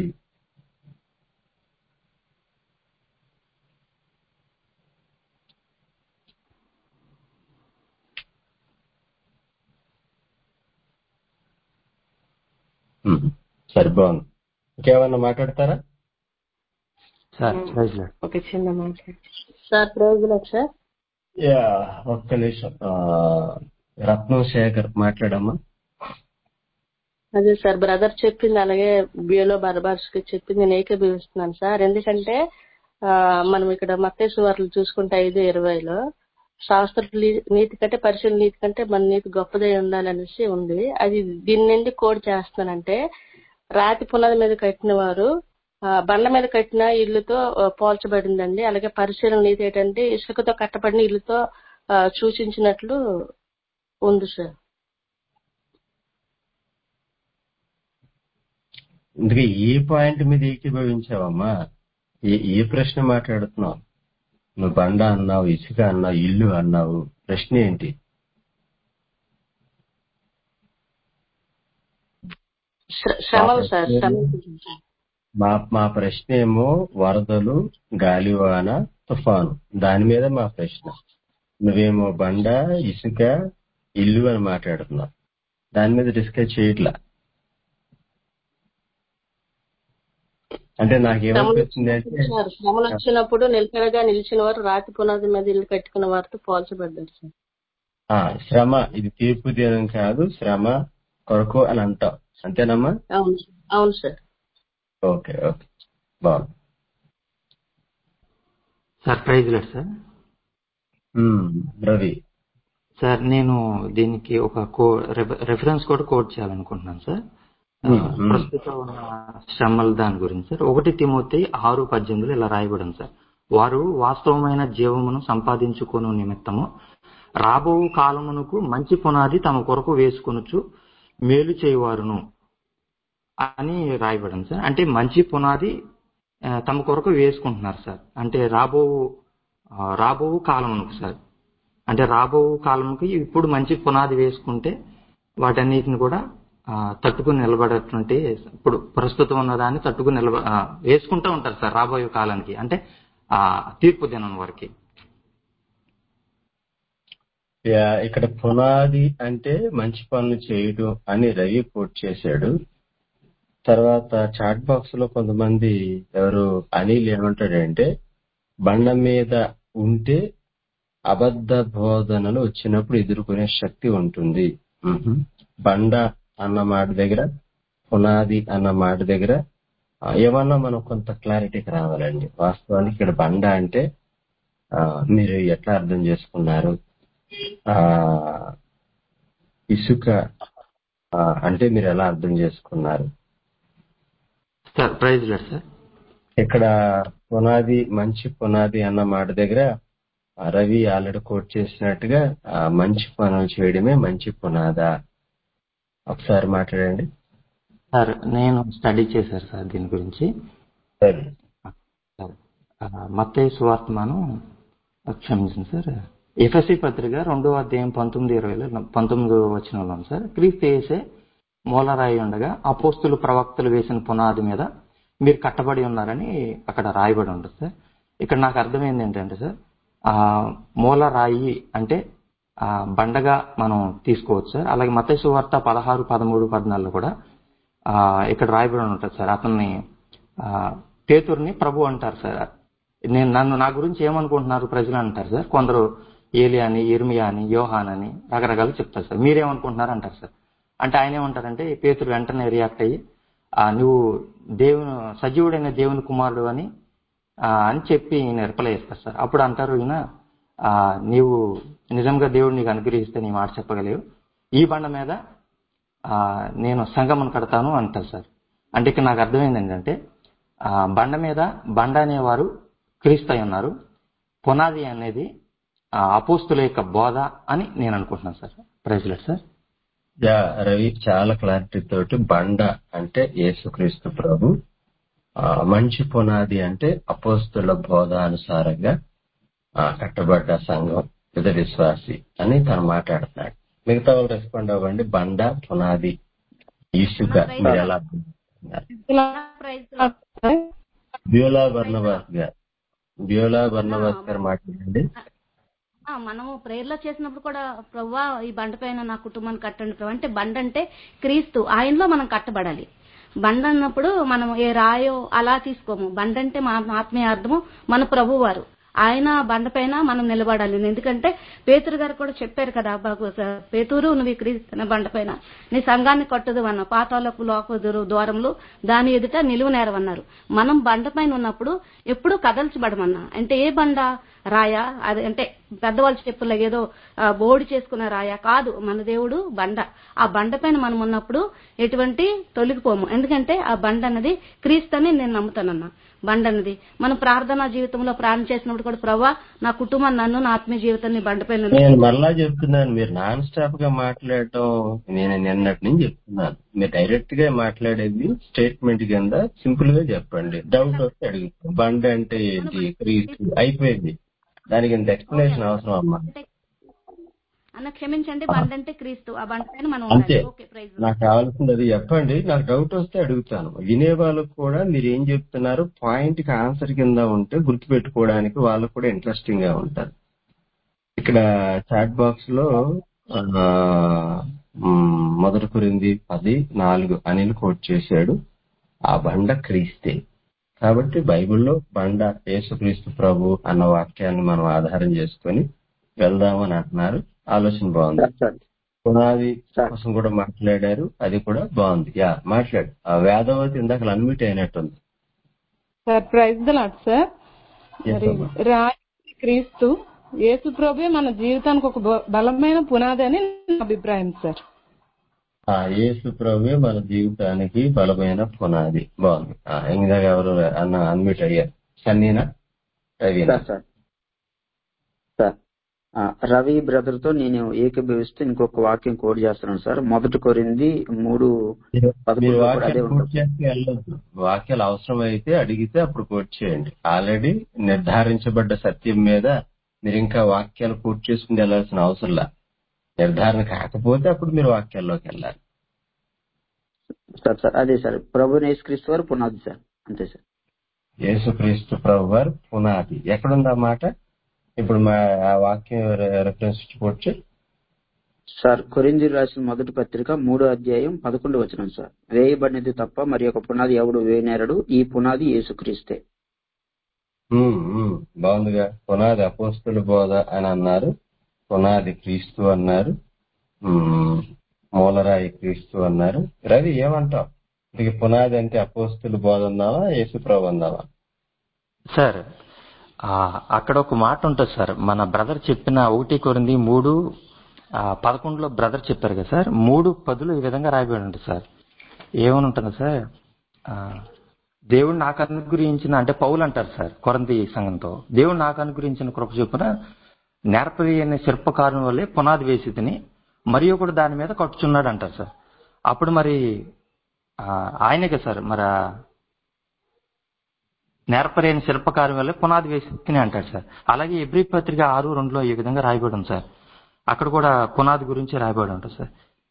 ఉమ్, సరే బాగుంది ఇంకేమన్నా మాట్లాడతారా సార్ ప్రైజ్ లార్డ్. ఒక చిన్న మాట సార్ ప్రయోజనం సార్ యా ఒక్క నిమిషం ఆ, రత్నం శేఖర్ మాట్లాడమ్మా అదే సార్ బ్రదర్ చెప్పింది అలాగే బియోలో బర్బార్స్ కి చెప్పింది నేను ఏకీభవిస్తున్నాను సార్ ఎందుకంటే ఆ, మనం ఇక్కడ మత్తేసు వార్తలు చూసుకుంటే ఐదు ఇరవైలో శాస్త్ర లీ- నీతి కంటే పరిశీలన నీతి కంటే మన నీతి గొప్పదై ఉండాలనేసి ఉంది అది దీని నుండి కోడ్ చేస్తున్నానంటే రాతి పునాది మీద కట్టిన వారు ఆ, బండ మీద కట్టిన ఇల్లుతో ఆ, పోల్చబడిందండి అలాగే పరిశీలన నీతి ఏంటంటే ఇసుకతో కట్టబడిన ఇల్లుతో ఆ, సూచించినట్లు ఉంది సార్ ఇందుకే ఏ పాయింట్ మీద ఏకీభవించావమ్మా ఏ ఏ ప్రశ్న మాట్లాడుతున్నావు నువ్వు బండ అన్నావు ఇసుక అన్నావు ఇల్లు అన్నావు ప్రశ్న ఏంటి శ్ర- శ్రమలు సార్ శ్రమల గురించి సార్. మా మా ప్రశ్న ఏమో వరదలు గాలివాన తుఫాను దాని మీద మా ప్రశ్న నువ్వేమో బండ ఇసుక ఇల్లు అని మాట్లాడుతున్నావు దాని మీద డిస్కస్ చేయట్లా అంటే నాకు ఏమనిపించింది అంటే సార్ శ్రమలు వచ్చినప్పుడు నిలకడగా నిలిచిన వారు రాతి పునాది మీద ఇల్లు కట్టుకున్న వారితో పోల్చబడ్డారు సార్ ఆ, శ్రమ ఇది తీర్పు దినం కాదు శ్రమ కొరకు అని అంటాం అంతేనమ్మా అవును సార్ అవును సార్ ఓకే ఓకే బాగుంది సార్ ప్రైజ్ లేదు సార్ ఉమ్, రవి సార్ నేను దీనికి ఒక కో రెఫ- రెఫరెన్స్ కూడా కోట్ చేయాలనుకుంటున్నాను సార్ ఆ, ఉమ్, ఉమ్. ప్రస్తుతం ఉన్న శ్రమల దాని గురించి సార్ ఒకటి తిమోతి ఆరు పద్దెనిమిదిలో ఇలా రాయబడింది సార్ వారు వాస్తవమైన జీవమును సంపాదించుకొను నిమిత్తము రాబో కాలమునకు మంచి పునాది తమ కొరకు వేసుకొనుచు మేలు చేయవారును అని రాయబడింది సార్ అంటే మంచి పునాది ఆ, తమ కొరకు వేసుకుంటున్నారు సార్ అంటే రాబో ఆ, రాబో కాలమునకు సార్ అంటే రాబో కాలంకి ఇప్పుడు మంచి పునాది వేసుకుంటే వాటన్నిటిని కూడా ఆ, తట్టుకుని నిలబడేటువంటి ఇప్పుడు ప్రస్తుతం ఉన్న దాన్ని తట్టుకుని నిలబ ఆ, వేసుకుంటూ ఉంటారు సార్ రాబోయే కాలానికి అంటే ఆ తీర్పు దినం వరకు యా, ఇక్కడ పునాది అంటే మంచి పనులు చేయడం అని రవి కోట్ చేశాడు తర్వాత చాట్ బాక్స్ లో కొంతమంది ఎవరు అనిల్ ఏమంటాడంటే బండ మీద ఉంటే అబద్ధ బోధనలు వచ్చినప్పుడు ఎదుర్కొనే శక్తి ఉంటుంది మ్హూ. బండ అన్న మాట దగ్గర పునాది అన్న మాట దగ్గర ఆ, ఏమన్నా మనం కొంత క్లారిటీకి రావాలండి వాస్తవానికి ఇక్కడ బండ అంటే ఆ, మీరు ఎట్లా అర్థం చేసుకున్నారు ఆ ఇసుక ఆ, అంటే మీరు ఎలా అర్థం చేసుకున్నారు సార్ ప్రైజ్ లేదు సార్ ఇక్కడ పునాది మంచి పునాది అన్న మాట దగ్గర ఆ, రవి ఆల్రెడీ కోట్ చేసినట్టుగా ఆ, మంచి పనులు చేయడమే మంచి పునాదా ఒకసారి మాట్లాడండి సార్ నేను స్టడీ చేశాను సార్ దీని గురించి సరే సార్ మత్తయి సువార్తమానం క్షమించండి సార్ ఎఫ్ఎస్సి పత్రిక రెండో అధ్యాయం పంతొమ్మిది ఇరవైలో పంతొమ్మిది వచ్చిన సార్ క్రీస్తు వేసే మూలరాయి ఉండగా అపోస్తులు ప్రవక్తలు వేసిన పునాది మీద మీరు కట్టబడి ఉన్నారని అక్కడ రాయబడి ఉంటుంది సార్ ఇక్కడ నాకు అర్థమైంది ఏంటంటే సార్ ఆ మూలరాయి అంటే ఆ బండగా మనం తీసుకోవచ్చు సార్ అలాగే మత్తయి సువార్త పదహారు పదమూడు పద్నాలుగులో కూడా ఆ, ఇక్కడ రాయబడి ఉంటుంది సార్ అతన్ని ఆ, పేతుర్ని ప్రభు అంటారు సార్ నేను నన్ను నా గురించి ఏమనుకుంటున్నారు ప్రజలు అంటారు సార్ కొందరు ఏలియా అని ఇర్మియా అని యోహాన్ అని రకరకాలు చెప్తారు సార్ మీరేమనుకుంటున్నారు అంటారు సార్ అంటే ఆయన ఏమంటారంటే పేతురు వెంటనే రియాక్ట్ అయ్యి "ఆ, నువ్వు దేవుని సజీవుడైన దేవుని కుమారుడు అని ఆ, అని చెప్పి ఈయన రిప్లై ఇస్తారు సార్ అప్పుడు అంటారు ఈయన "ఆ, నీవు నిజంగా దేవుడు నీకు అనుగ్రహిస్తే నీ మాట చెప్పగలేవు ఈ బండ మీద ఆ, నేను సంగమం కడతాను అంటారు సార్ అంటే ఇక్కడ నాకు అర్థమైంది ఏంటంటే ఆ, బండ మీద బండ అనేవారు క్రీస్తు అయి ఉన్నారు పునాది అనేది ఆ, అపోస్తుల యొక్క బోధ అని నేను అనుకుంటున్నాను సార్ ప్రైజ్లెట్ సార్ యా రవి చాలా క్లారిటీ తోటి బండ అంటే యేసుక్రీస్తు ప్రభు ఆ, మంచి పునాది అంటే అపోస్తుల బోధ అనుసారంగా ఆ, కట్టబడ్డ సంఘం పెద్ద విశ్వాసి అని తను మాట్లాడుతున్నాడు మిగతా వాళ్ళు రెస్పాండ్ అవ్వండి బండ పునాది ఇసుక మీరు ఎలా అర్థం చేసుకున్నారు? బ్యూలా బర్ణవాస్ గారు బ్యూలా బర్ణవాస్ గారు మాట్లాడండి ఆ, మనము ప్రేయర్లో చేసినప్పుడు కూడా ప్రవ్వా ఈ బండ పైన నా కుటుంబాన్ని కట్టండి ప్రభు అంటే బండ అంటే క్రీస్తు ఆయనలో మనం కట్టబడాలి బండ అన్నప్పుడు మనం ఏ రాయో అలా తీసుకోము బండ అంటే మా ఆత్మీయ అర్థము మన ప్రభు వారు ఆయన బండ పైన మనం నిలబడాలి ఎందుకంటే పేతురు గారు కూడా చెప్పారు కదా బాగు పేతురు నువ్వు ఈ క్రీస్తు బండ పైన నీ సంఘాన్ని కట్టుదు అన్న పాతాలకు లోక ద్వారములు దాని ఎదుట నిలువు నేరవన్నారు మనం బండ పైన ఉన్నప్పుడు ఎప్పుడు కదల్చబడమన్నా అంటే ఏ బండ రాయా అది అంటే పెద్దవాళ్ళు చెప్పుల్లో ఏదో ఆ, బోడి చేసుకున్న రాయా కాదు మన దేవుడు బండ ఆ బండ పైన మనం ఉన్నప్పుడు ఎటువంటి తొలగిపోము ఎందుకంటే ఆ బండ అన్నది క్రీస్తు అని నేను నమ్ముతానన్నా బండ అన్నది మనం ప్రార్థనా జీవితంలో ప్రార్థన చేసినప్పుడు కూడా ప్రభా నా కుటుంబం నన్ను నా ఆత్మీయ జీవితాన్ని బండ పైన నేను మరలా చెప్తున్నాను మీరు నాన్ స్టాప్ గా మాట్లాడటం నేను నిన్నటి నుంచి చెప్తున్నాను మీరు డైరెక్ట్ గా మాట్లాడేది స్టేట్మెంట్ కింద సింపుల్ గా చెప్పండి డౌట్ వస్తే అడుగుతాం బండ అంటే ఏంటి క్రీస్తు అయిపోయింది దానికి ఇంత ఎక్స్ప్లెనేషన్ అవసరం అమ్మా అంటే అన్న క్షమించండి బండ అంటే క్రీస్తు ఆ బండ పైన మనం అంతే ఉండాలి ఓకే ప్రైజ్ నాకు కావాల్సింది అది చెప్పండి నాకు డౌట్ వస్తే అడుగుతాను వినే వాళ్ళకు కూడా మీరు ఏం చెప్తున్నారు పాయింట్ కి ఆన్సర్ కింద ఉంటే గుర్తుపెట్టుకోవడానికి వాళ్ళకు కూడా ఇంట్రెస్టింగ్ గా ఉంటారు ఇక్కడ చాట్ బాక్స్ లో ఆ, మ్, మొదటి కురింది పది నాలుగు అనిల్ కోట్ చేశాడు ఆ బండ క్రీస్తే కాబట్టి బైబిల్లో బండ యేసుక్రీస్తు ప్రభు అన్న వాక్యాన్ని మనం ఆధారం చేసుకొని వెళ్దామని అంటున్నారు ఆలోచన బాగుంది సార్ సార్ పునాది సార్ కోసం కూడా మాట్లాడారు అది కూడా బాగుంది యా మాట్లాడు ఆ వేదవతి ఇందాక అన్మిట్ అయినట్టుంది sir praise the Lord sir Yes, మరి అమ్మా. రాయి క్రీస్తు యేసు ప్రభే మన జీవితానికి ఒక బ- బలమైన పునాది అని నా అభిప్రాయం సార్ ఆ యేసు ప్రభువే మన జీవితానికి బలమైన పునాది బాగుంది ఆ, ఇందాక ఎవరు అన్న అన్మిట్ అయ్యారు సన్నీనా రవీనా సార్ సార్ సార్ ఆ, రవి బ్రదర్ తో నేను ఏకీభవిస్తూ ఇంకొక వాక్యం కోడ్ చేస్తున్నాను సార్ మొదటి కొరింది మూడు మీరు మీరు పదకొండులో కూడా అదే వాక్యాలు కోట్ ఉంటుంది చేస్తే వెళ్ళొద్దు వాక్యాలు అవసరం అయితే అడిగితే అప్పుడు కోట్ చేయండి ఆల్రెడీ నిర్ధారించబడ్డ సత్యం మీద మీరు ఇంకా వాక్యాలు కోట్ చేసుకుని వెళ్ళాల్సిన అవసరం లే నిర్ధారణ కాకపోతే అప్పుడు మీరు వాక్యాల్లోకి వెళ్ళాలి సార్ సార్ అదే సార్ ప్రభు నేస్క్రీస్తు వారు పునాది సార్ అంతే సార్ యేసుక్రీస్తు ప్రభు వారు పునాది ఎక్కడుంది ఆ మాట ఇప్పుడు మా ఆ వాక్యం రెఫరెన్స్ కోట్ చేయి సార్ కొరింది రాసిన మొదటి పత్రిక మూడో అధ్యాయం పదకొండు వచనం సార్ వేయబడినది తప్ప మరి ఒక పునాది ఎవడు వేయనేరడు ఈ పునాది యేసుక్రీస్తే ఉమ్, ఉమ్, బాగుందిగా పునాది అపోస్తుల బోధ అని అన్నారు పునాది క్రీస్తు అన్నారు ఉమ్, మూలరాయి క్రీస్తు అన్నారు రవి ఏమంటావు ఇది పునాది అంటే అపోస్తుల బోధ అన్నావా యేసుప్రభు అన్నావా సార్ ఆ, అక్కడ ఒక మాట ఉంటుంది సార్ మన బ్రదర్ చెప్పిన ఒకటి కొరింది మూడు ఆ, పదకొండులో బ్రదర్ చెప్పారు కదా సార్ మూడు పదులు ఈ విధంగా రాయబడి ఉంటుంది సార్ ఏమని ఉంటుంది సార్ ఆ, దేవుడు నాకు అనుగ్రహించిన అంటే పౌలు అంటారు సార్ కొరంది సంఘంతో దేవుడు నాకు అనుగ్రహించిన కృప చొప్పున నేర్పరి అనే శిల్పకారుని వల్లే పునాది వేసి తిని మరి ఒకడు దాని మీద కట్టుచున్నాడు అంటారు సార్ అప్పుడు మరి ఆ, ఆయనే కదా సార్ మరి ఆ నేర్పరేని శిల్పకారం వల్ల పునాది వేసి తిని అంటాడు సార్ అలాగే ఎబ్రి పత్రిక ఆరు రెండులో ఈ విధంగా రాయబడి ఉంది సార్ అక్కడ కూడా పునాది గురించి రాయబడి ఉంటుంది సార్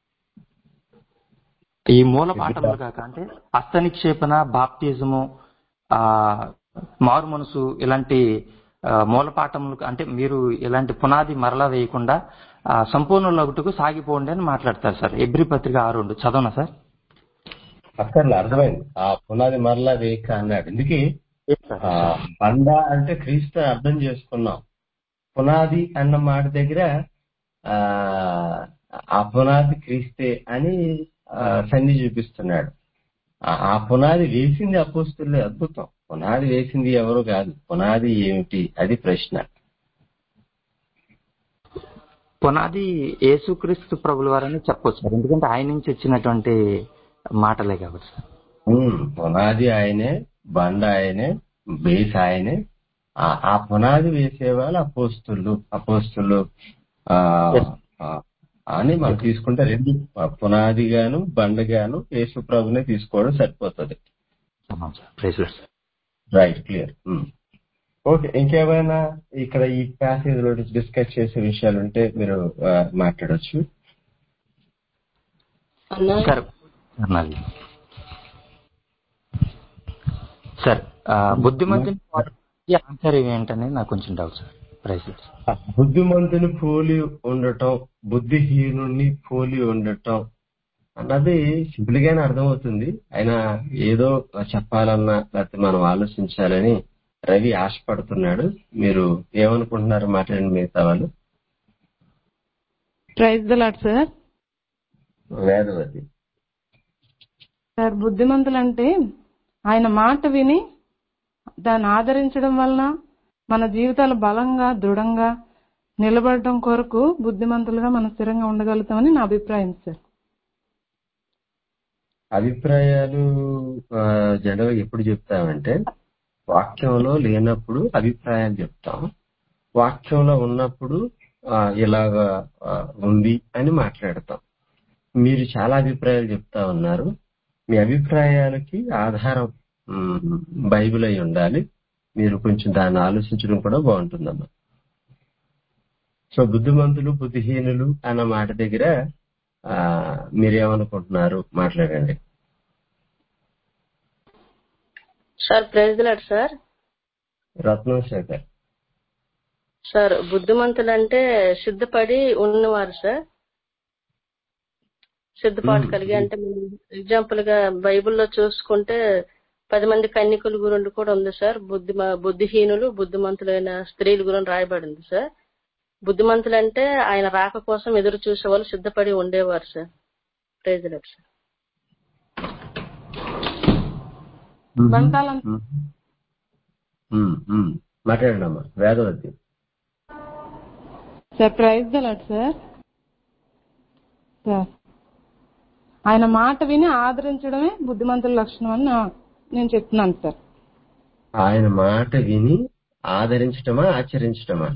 ఈ మూల పాఠములు కాక అంటే హస్త నిక్షేపణ బాప్తిజము ఆ మారు మనసు ఇలాంటి ఆ, మూల పాఠములు అంటే మీరు ఇలాంటి పునాది మరలా వేయకుండా ఆ, సంపూర్ణ లగుటకు సాగిపోండి అని మాట్లాడతారు సార్ ఎబ్రి పత్రిక ఆరు రెండు చదవనా సార్ అక్కర్లే అర్థమైంది ఆ పునాది మరలా వేయక అన్నాడు ఎందుకే ఆ, బండ అంటే క్రీస్తు అని అర్థం చేసుకున్నాం పునాది అన్న మాట దగ్గర ఆ ఆ పునాది క్రీస్తే అని ఆ, సన్ని చూపిస్తున్నాడు ఆ- ఆ పునాది వేసింది అపోస్తులే అద్భుతం పునాది వేసింది ఎవరు కాదు పునాది ఏమిటి అది ప్రశ్న పునాది యేసుక్రీస్తు ప్రభుల వారని చెప్పొచ్చు సార్ ఎందుకంటే ఆయన నుంచి వచ్చినటువంటి మాటలే కాబట్టి సార్ ఉమ్, పునాది ఆయనే బండ ఆయనే బేస్ ఆయనే ఆ ఆ పునాది వేసేవాళ్ళు అపోస్తులు అపోస్తులు ఆ Yes. ఆ, అని మనం తీసుకుంటే రెండు ఆ పునాది గాను బండ గాను యేసు ప్రభునే తీసుకోవడం సరిపోతుంది అవును sir praise Lord sir right clear okay ఇంకేమైనా ఇక్కడ ఈ ప్యాసేజ్ లో డిస్కస్ చేసే విషయాలు ఉంటే మీరు ఆ, మాట్లాడొచ్చు అన్న సార్ అన్నది సార్ ఆ, బుద్ధిమంతుని వారికి ఆంతర్యం ఏంటనేది నాకు కొంచెం doubt sir praise Lord sir. ఆ, బుద్ధిమంతుని పోలి ఉండటం బుద్ధిహీనుని పోలి ఉండటం అన్నది సింపుల్ గానే అర్థమవుతుంది అయినా ఏదో చెప్పాలన్నా లేకపోతే మనం ఆలోచించాలని రవి ఆశపడుతున్నాడు మీరు ఏమనుకుంటున్నారు మాట్లాడండి మిగతా వాళ్ళు praise the Lord sir Vedavathi sir బుద్ధిమంతులు అంటే ఆయన మాట విని దాన్ని ఆదరించడం వలన మన జీవితాలు బలంగా దృఢంగా నిలబడటం కొరకు బుద్ధిమంతులుగా మనం స్థిరంగా ఉండగలుగుతామని నా అభిప్రాయం సార్ అభిప్రాయాలు ఆ, జనరల్ ఎప్పుడు చెప్తామంటే వాక్యంలో లేనప్పుడు అభిప్రాయాలు చెప్తాం వాక్యంలో ఉన్నప్పుడు ఆ, ఇలాగా ఆ, ఉంది అని మాట్లాడతాం మీరు చాలా అభిప్రాయాలు చెప్తా ఉన్నారు మీ అభిప్రాయాలకి ఆధారం మ్, బైబిల్ అయి ఉండాలి మీరు కొంచెం దాన్ని ఆలోచించడం కూడా బాగుంటుందమ్మా సో బుద్ధిమంతులు బుద్ధిహీనులు అన్న మాట దగ్గర ఆ, మీరేమనుకుంటున్నారు మాట్లాడండి sir praise Lord sir Ratnam Shekhar sir బుద్ధిమంతులు అంటే సిద్ధపడి ఉన్నవారు సార్ సిద్ధపాటు మ్మ్. కలిగి అంటే మనం ఎగ్జాంపుల్ గా బైబిల్లో చూసుకుంటే పది మంది కన్యకుల గురించి కూడా ఉంది సార్ బుద్ధి బుద్ధిహీనులు బుద్ధిమంతులైన స్త్రీల గురించి రాయబడింది సార్ బుద్ధిమంతులు అంటే ఆయన రాక కోసం ఎదురు చూసే వాళ్ళు సిద్ధపడి ఉండేవారు సార్ ప్రైజ్ లార్డ్ సార్ బంటాలం మాట్లాడండి అమ్మా Vedavathi sir praise the Lord sir sir ఆయన మాట విని ఆదరించడమే బుద్ధిమంతుల లక్షణం అని నా- నేను చెప్తున్నాను సార్ ఆయన మాట విని ఆదరించటమా ఆచరించటమా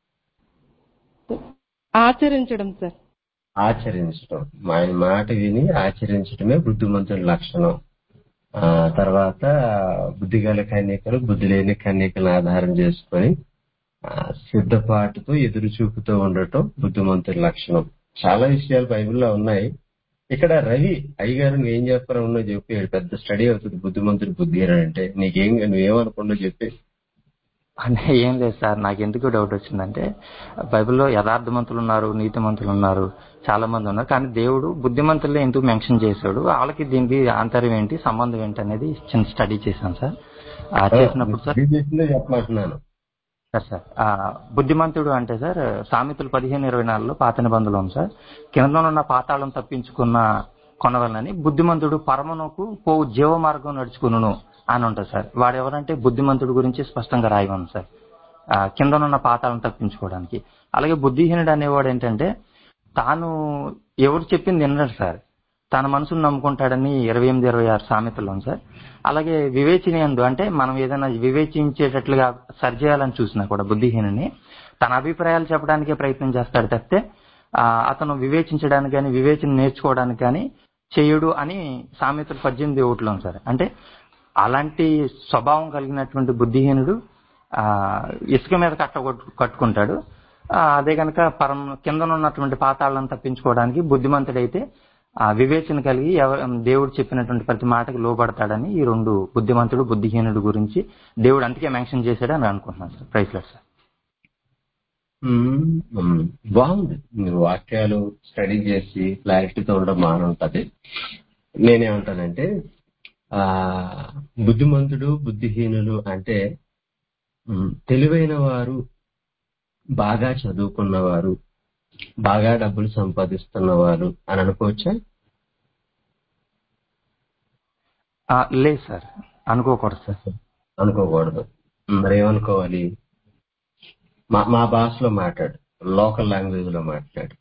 ఆచరించడం సార్ ఆచరించటం ఆయన మాట విని ఆచరించటమే బుద్ధిమంతుడి లక్షణం ఆ తర్వాత బుద్ధి గల కన్యకలు బుద్ధి లేని కన్యకలను ఆధారం చేసుకొని ఆ, సిద్ధపాటుతో ఎదురు చూపుతూ ఉండటం బుద్ధిమంతుడి లక్షణం చాలా విషయాలు బైబిల్లో ఉన్నాయి ఇక్కడ రవి అయ్యగారు నువ్వేం చెప్పారో ఉన్నో చెప్పి పెద్ద స్టడీ అవుతుంది బుద్ధిమంతుడి బుద్ధి అంటే నీకేం నువ్వేమనుకున్నా చెప్పి అంటే ఏం లేదు సార్ నాకు ఎందుకు డౌట్ వచ్చిందంటే బైబిల్లో యథార్థమంతులు ఉన్నారు నీతిమంతులు ఉన్నారు చాలా మంది ఉన్నారు కానీ దేవుడు బుద్ధిమంతులే ఎందుకు మెన్షన్ చేశాడు వాళ్ళకి దీనికి ఆంతర్యం ఏంటి సంబంధం ఏంటి అనేది చిన్న స్టడీ చేశాను సార్ ఆ చేసినప్పుడు సార్ స్టడీ చేసిందే చెప్పమంటున్నాను సార్ సార్ ఆ, బుద్ధిమంతుడు అంటే సార్ సామెతలు పదిహేను ఇరవై నాలుగులో పాత నిబంధనలు ఉంది సార్ కిందనున్న పాతాళం తప్పించుకున్న కొనవలని బుద్ధిమంతుడు పరమనుకు పోవు జీవ మార్గం నడుచుకును అని ఉంటుంది సార్ వాడు ఎవరంటే బుద్ధిమంతుడు గురించి స్పష్టంగా రాయి ఉంది సార్ ఆ, కిందనున్న పాతాళం తప్పించుకోవడానికి అలాగే బుద్ధిహీనుడు అనేవాడు ఏంటంటే తాను ఎవరు చెప్పింది వినడు సార్ తన మనసును నమ్ముకుంటాడని ఇరవై ఎనిమిది ఇరవై ఆరు సామెతలు ఉంది సార్ అలాగే వివేచనీయందు అంటే మనం ఏదైనా వివేచించేటట్లుగా సరిచేయాలని చూసినా కూడా బుద్ధిహీనుని తన అభిప్రాయాలు చెప్పడానికే ప్రయత్నం చేస్తాడు తప్పితే ఆ, అతను వివేచించడానికి కానీ వివేచన నేర్చుకోవడానికి కానీ చెయ్యడు అని సామెతలు పద్దెనిమిది ఒకటిలో ఉంది సార్ అంటే అలాంటి స్వభావం కలిగినటువంటి బుద్ధిహీనుడు ఆ, ఇసుక మీద కట్ట కొట్టు- కట్టుకుంటాడు ఆ, అదే కనుక పరం కింద ఉన్నటువంటి పాతాళాలను తప్పించుకోవడానికి బుద్ధిమంతుడైతే ఆ వివేచన కలిగి ఎవ- దేవుడు చెప్పినటువంటి ప్రతి మాటకు లోబడతాడని ఈ రెండు బుద్ధిమంతుడు బుద్ధిహీనుడు గురించి దేవుడు అందుకే మెన్షన్ చేశాడని అనుకుంటున్నాను సార్ ప్రైస్ సార్ మ్మ్. మ్మ్. బాగుంది నువ్వు వాక్యాలు స్టడీ చేసి క్లారిటీతో ఉండడం బాగానే ఉంటది నేనేమంటానంటే ఆ బుద్ధిమంతుడు బుద్ధిహీనులు అంటే మ్మ్, తెలివైన వారు బాగా చదువుకున్నవారు బాగా డబ్బులు సంపాదిస్తున్నవారు అని అనుకోవచ్చా ఆ, లేదు సార్ అనుకోకూడదు సార్ అనుకోకూడదు మరి ఏమనుకోవాలి మా మా భాషలో మాట్లాడు లోకల్ లాంగ్వేజ్ లో మాట్లాడు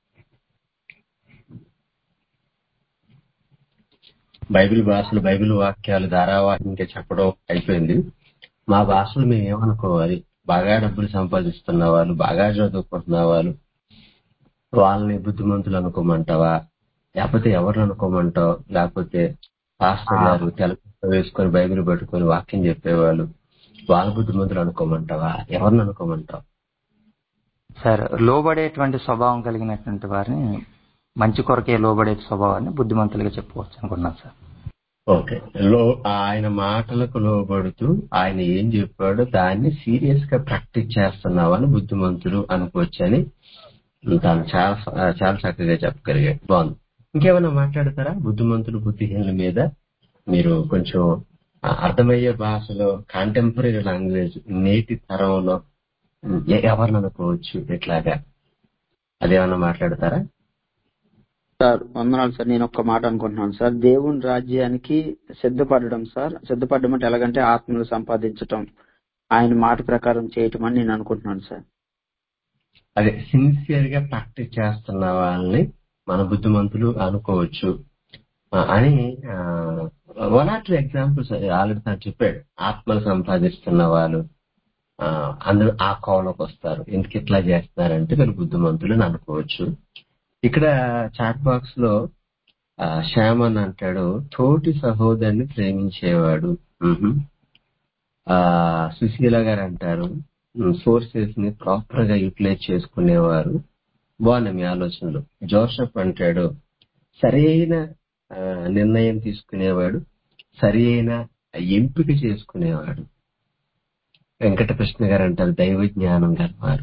బైబిల్ భాషలు బైబిల్ వాక్యాలు ధారావాహికంగా చెప్పడం అయిపోయింది మా భాషలో మేము ఏమనుకోవాలి బాగా డబ్బులు సంపాదిస్తున్న వాళ్ళు బాగా చదువుకుంటున్న వాళ్ళు వాళ్ళని బుద్ధిమంతులు అనుకోమంటావా లేకపోతే ఎవరిని అనుకోమంటావు లేకపోతే పాస్టర్ గారు తెల వేసుకొని బైబిల్ పట్టుకొని వాక్యం చెప్పేవాళ్ళు వాళ్ళ బుద్ధిమంతులు అనుకోమంటావా ఎవరిని అనుకోమంటావు సార్ లోబడేటువంటి స్వభావం కలిగినటువంటి వారిని మంచి కొరకే లోబడే స్వభావాన్ని బుద్ధిమంతులుగా చెప్పుకోవచ్చు అనుకున్నాను సార్ ఓకే లో ఆయన మాటలకు లోబడుతూ ఆయన ఏం చెప్పాడో దాన్ని సీరియస్ గా ప్రాక్టీస్ చేస్తున్నావని బుద్ధిమంతులు అనుకోవచ్చని తాను చాలా చాలా చక్కగా చెప్పగలిగాడు బాగుంది ఇంకేమైనా మాట్లాడతారా బుద్ధిమంతులు బుద్ధిహీనుల మీద మీరు కొంచెం ఆ, అర్థమయ్యే భాషలో కాంటెంపరీ లాంగ్వేజ్ నేటి తరంలో ఎ- ఎవరిని అనుకోవచ్చు ఇట్లాగా అదేమన్నా మాట్లాడతారా సార్ వందనాలు సార్ నేను ఒక్క మాట అనుకుంటున్నాను సార్ దేవుని రాజ్యానికి సిద్ధపడడం సార్ సిద్ధపడడం అంటే ఎలాగంటే ఆత్మలు సంపాదించటం ఆయన మాట ప్రకారం చేయటం అని నేను అనుకుంటున్నాను సార్ అదే సిన్సియర్ గా ప్రాక్టీస్ చేస్తున్న వాళ్ళని మన బుద్ధిమంతులు అనుకోవచ్చు ఆ, అని one or two examples already తను చెప్పాడు ఆత్మలు సంపాదిస్తున్న వాళ్ళు ఆ, అందరూ ఆ కోవలోకి వస్తారు ఎందుకు ఇట్లా చేస్తున్నారంటే వీళ్ళు బుద్ధిమంతులు అని అనుకోవచ్చు ఇక్కడ చాట్ బాక్స్ లో ఆ, శ్యామ్ అని అంటాడు తోటి సహోదరుని ప్రేమించేవాడు మ్హూ. ఆ సుశీల గారు అంటారు సోర్సెస్ ని ప్రాపర్ గా యూటిలైజ్ చేసుకునేవారు బాగున్నాయి మీ ఆలోచనలు జోసఫ్ అంటాడు సరైన ఆ, నిర్ణయం తీసుకునేవాడు సరి అయిన ఎంపిక చేసుకునేవాడు వెంకటకృష్ణ గారు అంటారు దైవ జ్ఞానం గలవారు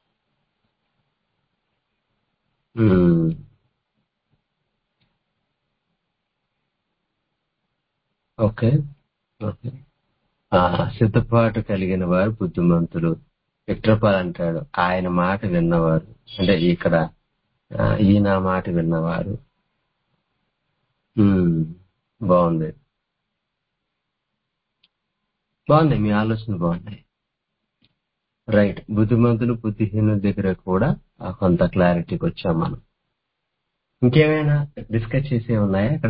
ఉమ్. Okay okay. ఆ సిద్ధపాటు కలిగిన వారు బుద్ధిమంతులు విక్రపాల్ అంటాడు ఆయన మాట విన్నవారు అంటే ఇక్కడ ఆ, ఈయన మాట విన్నవారు ఉమ్, బాగుంది బాగున్నాయి మీ ఆలోచన బాగున్నాయి రైట్ బుద్ధిమంతులు బుద్ధిహీనుల దగ్గర కూడా ఆ, కొంత క్లారిటీకి వచ్చాం మనం ఇంకేమైనా డిస్కస్ చేసే ఉన్నాయా ఇక్కడ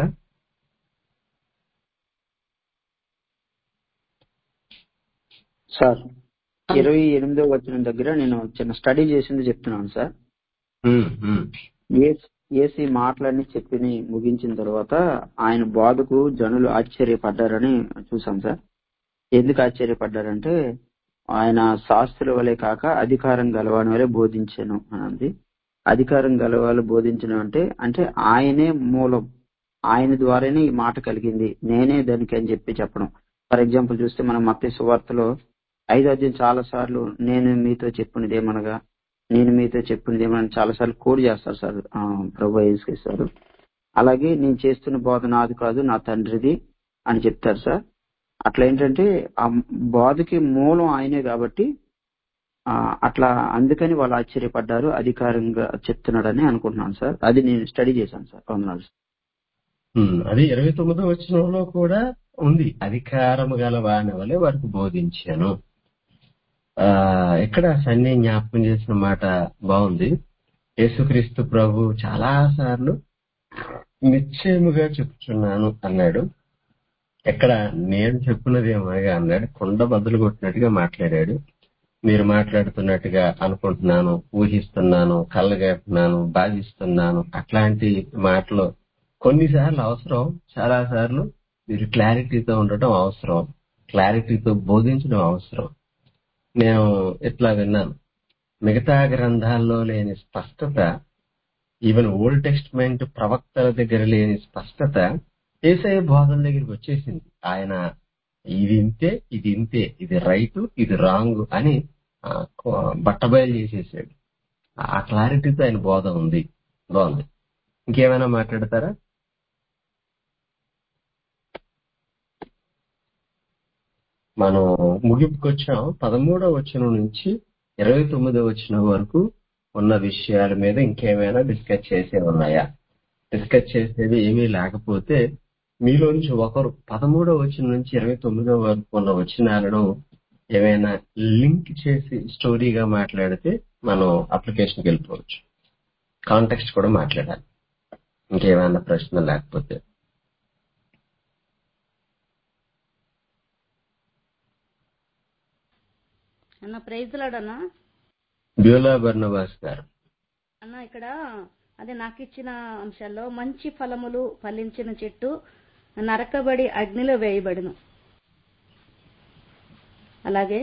సార్ ఇరవై ఎనిమిదో వచ్చిన దగ్గర నేను చిన్న స్టడీ చేసింది చెప్తున్నాను సార్ ఉమ్, ఉమ్, ఏస్- ఏసీ మాటలన్నీ చెప్పి ముగించిన తర్వాత ఆయన బాధకు జనులు ఆశ్చర్యపడ్డారని చూసాం సార్ ఎందుకు ఆశ్చర్యపడ్డారంటే ఆయన శాస్త్రుల వలె కాక అధికారం గలవాని వలె బోధించాను అన్నది అధికారం గలవాళ్ళు బోధించడం అంటే అంటే ఆయనే మూలం ఆయన ద్వారానే ఈ మాట కలిగింది నేనే దానికి అని చెప్పి చెప్పడం ఫర్ ఎగ్జాంపుల్ చూస్తే మనం మత్తి సువార్తలో ఐదో అధ్యాయం చాలా సార్లు నేను మీతో చెప్పినది ఏమనగా నేను మీతో చెప్పినది ఏమని చాలా సార్లు కోడ్ చేస్తారు సార్ ఆ, ప్రభు యేసుక్రీస్తు అలాగే నేను చేస్తున్న బోధ నాది కాదు నా తండ్రిది అని చెప్తారు సార్ అట్లా ఏంటంటే ఆ బోధకి మూలం ఆయనే కాబట్టి ఆ, అట్లా అందుకని వాళ్ళు ఆశ్చర్యపడ్డారు అధికారంగా చెప్తున్నాడని అనుకుంటున్నాను సార్ అది నేను స్టడీ చేశాను సార్ వందనాలు సార్. ఉమ్, అది ఇరవై తొమ్మిదో వచనంలో కూడా ఉంది అధికారము గల వాని వలె వారికి బోధించాను ఆ ఇక్కడ సన్ని జ్ఞాపకం చేసిన మాట బాగుంది యేసుక్రీస్తు ప్రభు చాలా సార్లు నిశ్చయముగా చెప్తున్నాను అన్నాడు ఎక్కడ నేను చెప్పినదేమోగా అన్నాడు కొండ బద్దలు కొట్టినట్టుగా మాట్లాడాడు మీరు మాట్లాడుతున్నట్టుగా అనుకుంటున్నాను ఊహిస్తున్నాను కళ్ళగేస్తున్నాను బాధిస్తున్నాను అట్లాంటి మాటలు కొన్నిసార్లు అవసరం చాలా సార్లు మీరు క్లారిటీతో ఉండటం అవసరం క్లారిటీతో బోధించడం అవసరం నేను ఇట్లా విన్నాను మిగతా గ్రంథాల్లో లేని స్పష్టత ఈవెన్ ఓల్డ్ టెస్ట్మెంట్ ప్రవక్తల దగ్గర లేని స్పష్టత ఏసఐ బోధన దగ్గరికి వచ్చేసింది ఆయన ఇది ఇంతే ఇది ఇంతే ఇది రైట్ ఇది రాంగ్ అని ఆ, బట్టబయలు చేసేసాడు ఆ క్లారిటీతో ఆయన బోధ ఉంది బాగుంది ఇంకేమైనా మాట్లాడతారా మనం ముగింపుకి వచ్చాం పదమూడవ వచనం నుంచి ఇరవై తొమ్మిదవ వచనం వరకు ఉన్న విషయాల మీద ఇంకేమైనా డిస్కస్ చేసే ఉన్నాయా డిస్కస్ చేసేది ఏమీ లేకపోతే మీలోంచి ఒకరు పదమూడవ వచనం నుంచి ఇరవై తొమ్మిదవ వరకు ఉన్న వచనాలను ఏమైనా లింక్ చేసి స్టోరీగా మాట్లాడితే మనం అప్లికేషన్కి వెళ్ళిపోవచ్చు కాంటెక్స్ట్ కూడా మాట్లాడాలి ఇంకేమైనా ప్రశ్న లేకపోతే అన్న ప్రైజ్లాడన్నా బ్యూలా బర్నబాస్ గారు అన్న ఇక్కడ అదే నాకు ఇచ్చిన అంశాల్లో మంచి ఫలములు ఫలించిన చెట్టు నరకబడి అగ్నిలో వేయబడును అలాగే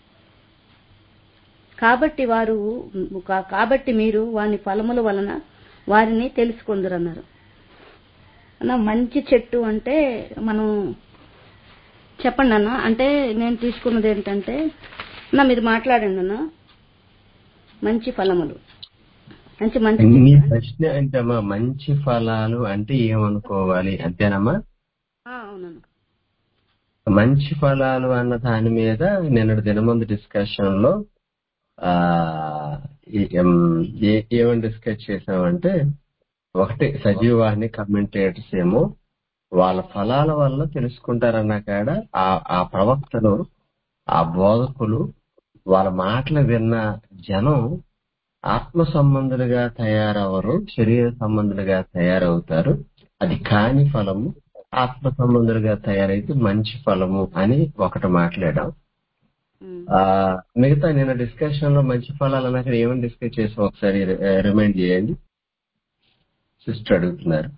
కాబట్టి వారు కా- కాబట్టి మీరు వాని ఫలముల వలన వారిని తెలుసుకుందరన్నారు అన్న మంచి చెట్టు అంటే మనం చెప్పండి అన్న అంటే నేను తీసుకున్నది ఏంటంటే అన్న మీరు మాట్లాడండి అన్న మంచి ఫలములు మంచి మంచి నీ చెట్టు ప్రశ్న ఏంటమ్మా మంచి ఫలాలు అంటే ఏమనుకోవాలి అంతేనమ్మా ఆ, అవునన్న మంచి ఫలాలు అన్న దాని మీద నిన్నటి దినమందు డిస్కషన్ లో ఆ ఈ- ఎం, ఏ- ఏమని డిస్కస్ చేసామంటే ఒకటి సజీవాహిని కమెంటేటర్స్ ఏమో వాళ్ళ ఫలాల వల్ల తెలుసుకుంటారన్న కాడ ఆ ఆ ప్రవక్తలు ఆ బోధకులు వాళ్ళ మాటలు విన్న జనం ఆత్మ సంబంధులుగా తయారవరు శరీర సంబంధులుగా తయారవుతారు అది కాని ఫలము ఆత్మ సంబంధులుగా తయారైతే మంచి ఫలము అని ఒకటి మాట్లాడాం ఉమ్. ఆ మిగతా నిన్న డిస్కషన్ లో మంచి ఫలాలు అన్నాక ఏమని డిస్కస్ చేసాం ఒకసారి రిమైండ్ చేయండి సిస్టర్ అడుగుతున్నారు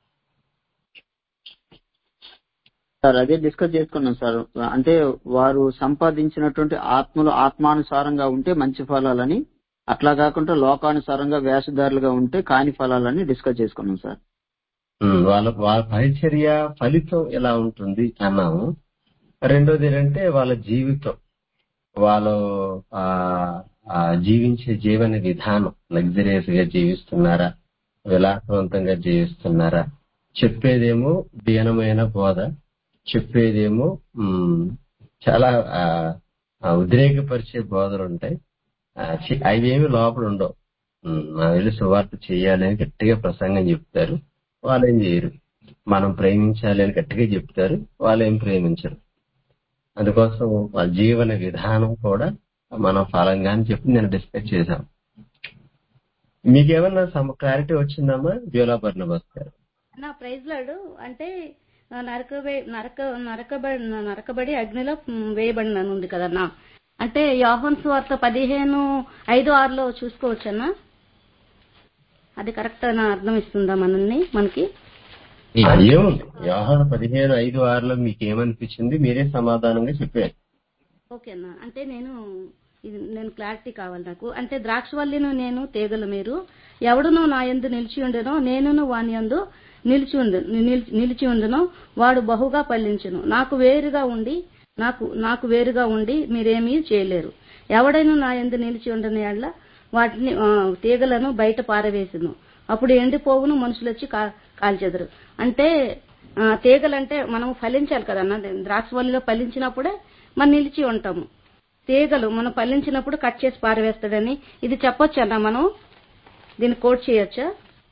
సార్ అదే డిస్కస్ చేసుకున్నాం సార్ అంటే వారు సంపాదించినటువంటి ఆత్మలు ఆత్మానుసారంగా ఉంటే మంచి ఫలాలని అట్లా కాకుండా లోకానుసారంగా వేషధారులుగా ఉంటే కాని ఫలాలని డిస్కస్ చేసుకున్నాం సార్ ఉమ్, వాళ్ళ వాళ్ళ పరిచర్య ఫలితం ఎలా ఉంటుంది అన్నాము రెండోది ఏంటంటే వాళ్ళ జీవితం వాళ్ళు ఆ ఆ జీవించే జీవన విధానం లగ్జరియస్ గా జీవిస్తున్నారా విలాసవంతంగా జీవిస్తున్నారా చెప్పేదేమో దీనమైన బోధ చెప్పేదేమో ఉమ్, చాలా ఆ, ఆ, ఉద్రేకపరిచే బోధలు ఉంటాయి ఆ, చి- అవేమి లోపల ఉండవు ఉమ్, మనం వెళ్ళి సువార్త చేయాలని గట్టిగా ప్రసంగం చెప్తారు వాళ్ళు ఏం చేయరు మనం ప్రేమించాలి అని గట్టిగా చెప్తారు వాళ్ళు ఏం ప్రేమించరు అందుకోసం వాళ్ళ జీవన విధానం కూడా మనం ఫలంగానే చెప్పి నేను డిస్కస్ చేశాం మీకేమన్నా సమ క్లారిటీ వచ్చిందమ్మా జ్యోలా బర్ణబాస్ గారు నా ప్రైజ్ లాడు అంటే ఆ, నరకబే నరక నరకబడి నరకబడి అగ్నిలో మ్, వేయబడినని ఉంది కదన్నా అంటే యోహన్ వార్త పదిహేను ఐదు ఆరులో చూసుకోవచ్చన్నా అది కరెక్ట్ అని అర్థం ఇస్తుందా మనల్ని మనకి ఏముంది వ్యవహార పదిహేను ఐదు ఆరులో మీకు ఏమనిపించింది మీరే సమాధానంగా చెప్పారు ఓకే అన్న అంటే నేను ఇది నేను క్లారిటీ కావాలి నాకు అంటే ద్రాక్షవల్లిను నేను తీగలు మీరు ఎవడును నా యందు నిలిచి ఉండెనో నేనును వాని యందు నిలిచి ఉండు నిలిచి- నిలిచి ఉండును వాడు బహుగా పల్లించును నాకు వేరుగా ఉండి నాకు నాకు వేరుగా ఉండి మీరేమీ చేయలేరు ఎవడైనా నా యందు నిలిచి ఉండని యెడల వాటిని ఆ, తీగలను బయట పారవేసును అప్పుడు ఎండిపోవును మనుషులు వచ్చి కా కాల్చెదరు అంటే ఆ, తీగలంటే మనం ఫలించాలి కదన్న ద్రాక్షవల్లిలో ఫలించినప్పుడే మనం నిలిచి ఉంటాము తీగలు మనం ఫలించినప్పుడు కట్ చేసి పారవేస్తాడని ఇది చెప్పొచ్చన్నా మనం దీన్ని కోట్ చేయొచ్చా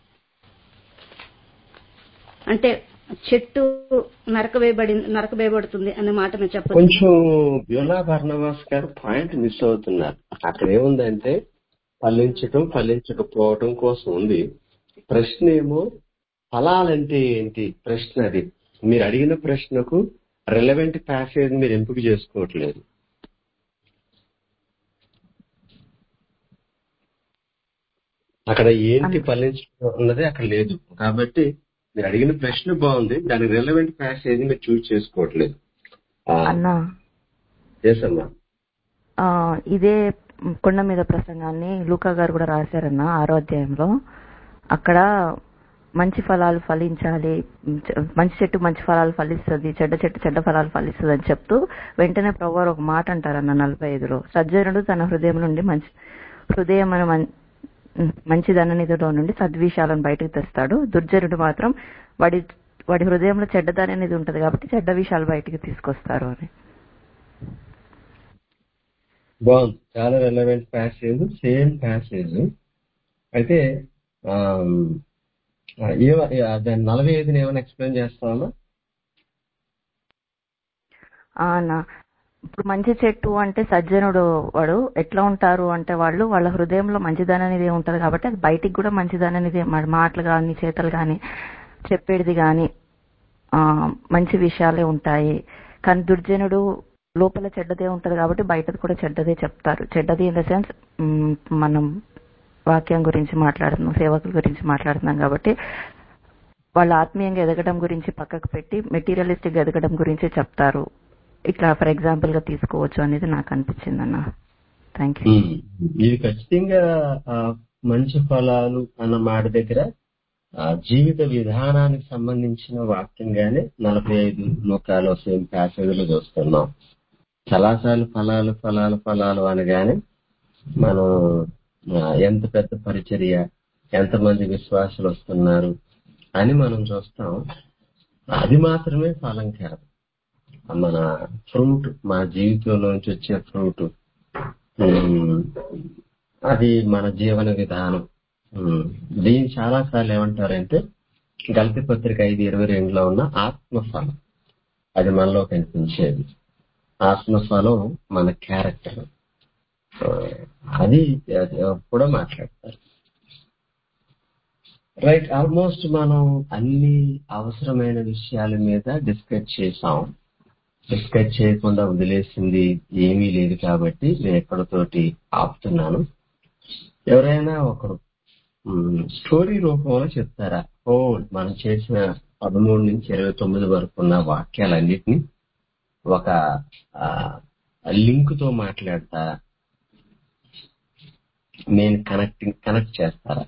అంటే చెట్టు నరకవేయబడి నరకవేయబడుతుంది అనే మాట మేము చెప్పచ్చు కొంచెం బ్యూలా బర్ణవాస్ గారు పాయింట్ మిస్ అవుతున్నారు అక్కడ ఏముందంటే ఫలించటం ఫలించకపోవటం కోసం ఉంది ప్రశ్న ఏమో ఫలాలంటే ఏంటి ప్రశ్న అది మీరు అడిగిన ప్రశ్నకు రిలవెంట్ ప్యాసేజ్ మీరు ఎంపిక చేసుకోవట్లేదు అక్కడ ఏంటి ఫలించడం అన్నది అక్కడ లేదు కాబట్టి మీరు అడిగిన ప్రశ్న బాగుంది దానికి రిలవెంట్ ప్యాసేజ్ మీరు చూస్ చేసుకోవట్లేదు అన్నా చేసమ్మా ఆ, ఇదే కొండ మీద ప్రసంగాన్ని లూకా గారు కూడా రాశారన్న ఆరో అధ్యాయంలో అక్కడ మంచి ఫలాలు ఫలించాలి చ- మంచి చెట్టు మంచి ఫలాలు ఫలిస్తుంది చెడ్డ చెట్టు చెడ్డ ఫలాలు ఫలిస్తుంది అని చెప్తూ వెంటనే ప్రభు వారు ఒక మాట అంటారన్న నలభై ఐదులో సజ్జనుడు తన హృదయం నుండి మంచి హృదయం అనే మం- మంచి ధననిధిలో నుండి సద్విషయాలను బయటకు తెస్తాడు దుర్జనుడు మాత్రం వాడి వాడి హృదయంలో చెడ్డదాని అనేది ఉంటది కాబట్టి చెడ్డ విషయాలు బయటికి తీసుకొస్తారు అని బాగుంది చాలా రెలవెంట్ ప్యాసేజ్ సేమ్ ప్యాసేజ్ అయితే ఆమ్, ఆ, ఏమ- ఏ- దాని నలభై ఐదుని ఏమైనా ఎక్స్ప్లెయిన్ చేస్తామా ఆ అన్న ఇప్పుడు మంచి చెట్టు అంటే సజ్జనుడు వాడు ఎట్లా ఉంటారు అంటే వాళ్ళు వాళ్ళ హృదయంలో మంచిదనం అనేది ఉంటది కాబట్టి అది బయటికి కూడా మంచిదనం అనేది మా- మాటలు కానీ చేతలు కానీ చెప్పేది కానీ ఆ మంచి విషయాలే ఉంటాయి కానీ దుర్జనుడు లోపల చెడ్డదే ఉంటది కాబట్టి బయటది కూడా చెడ్డదే చెప్తారు చెడ్డది ఇన్ ద సెన్స్ మనం వాక్యం గురించి మాట్లాడుతున్నాం సేవకుల గురించి మాట్లాడుతున్నాం కాబట్టి వాళ్ళు ఆత్మీయంగా ఎదగడం గురించి పక్కకు పెట్టి మెటీరియలిస్టిక్ ఎదగడం గురించి చెప్తారు ఇట్లా ఫర్ ఎగ్జాంపుల్ గా తీసుకోవచ్చు అనేది నాకు అనిపించింది అన్న థ్యాంక్ యూ ఉమ్. ఇది ఖచ్చితంగా ఆ, మంచి ఫలాలు అన్న మాట దగ్గర ఆ, జీవిత విధానానికి సంబంధించిన వాక్యంగానే నలభై ఐదు లోకాలు సేమ్ ప్యాసేజ్లో చూస్తున్నాం చాలాసార్లు ఫలాలు ఫలాలు ఫలాలు అనగానే మనం ఆ, ఎంత పెద్ద పరిచర్య ఎంతమంది విశ్వాసులు వస్తున్నారు అని మనం చూస్తాం అది మాత్రమే ఫలం కాదు మన ఫ్రూట్ మన జీవితంలో నుంచి వచ్చే ఫ్రూట్ అది మన జీవన విధానం ఉమ్, దీన్ని చాలా సార్లు ఏమంటారంటే గల్తి పత్రిక ఐదు ఇరవై రెండులో ఉన్న ఆత్మఫలం అది మనలో కనిపించేది ఆత్మఫలం మన క్యారెక్టర్ అది అది కూడా మాట్లాడతారు రైట్ ఆల్మోస్ట్ మనం అన్ని అవసరమైన విషయాల మీద డిస్కస్ చేసాం డిస్కస్ చేయకుండా వదిలేసింది ఏమీ లేదు కాబట్టి నేను ఎక్కడితోటి ఆపుతున్నాను ఎవరైనా ఒకరు మ్, స్టోరీ రూపంలో చెప్తారా ఓ మనం చేసిన పదమూడు నుంచి ఇరవై తొమ్మిది వరకు ఉన్న వాక్యాలన్నిటినీ ఒక ఆ, లింక్ తో మాట్లాడతారా నేను కనెక్టింగ్ కనెక్ట్ చేస్తారా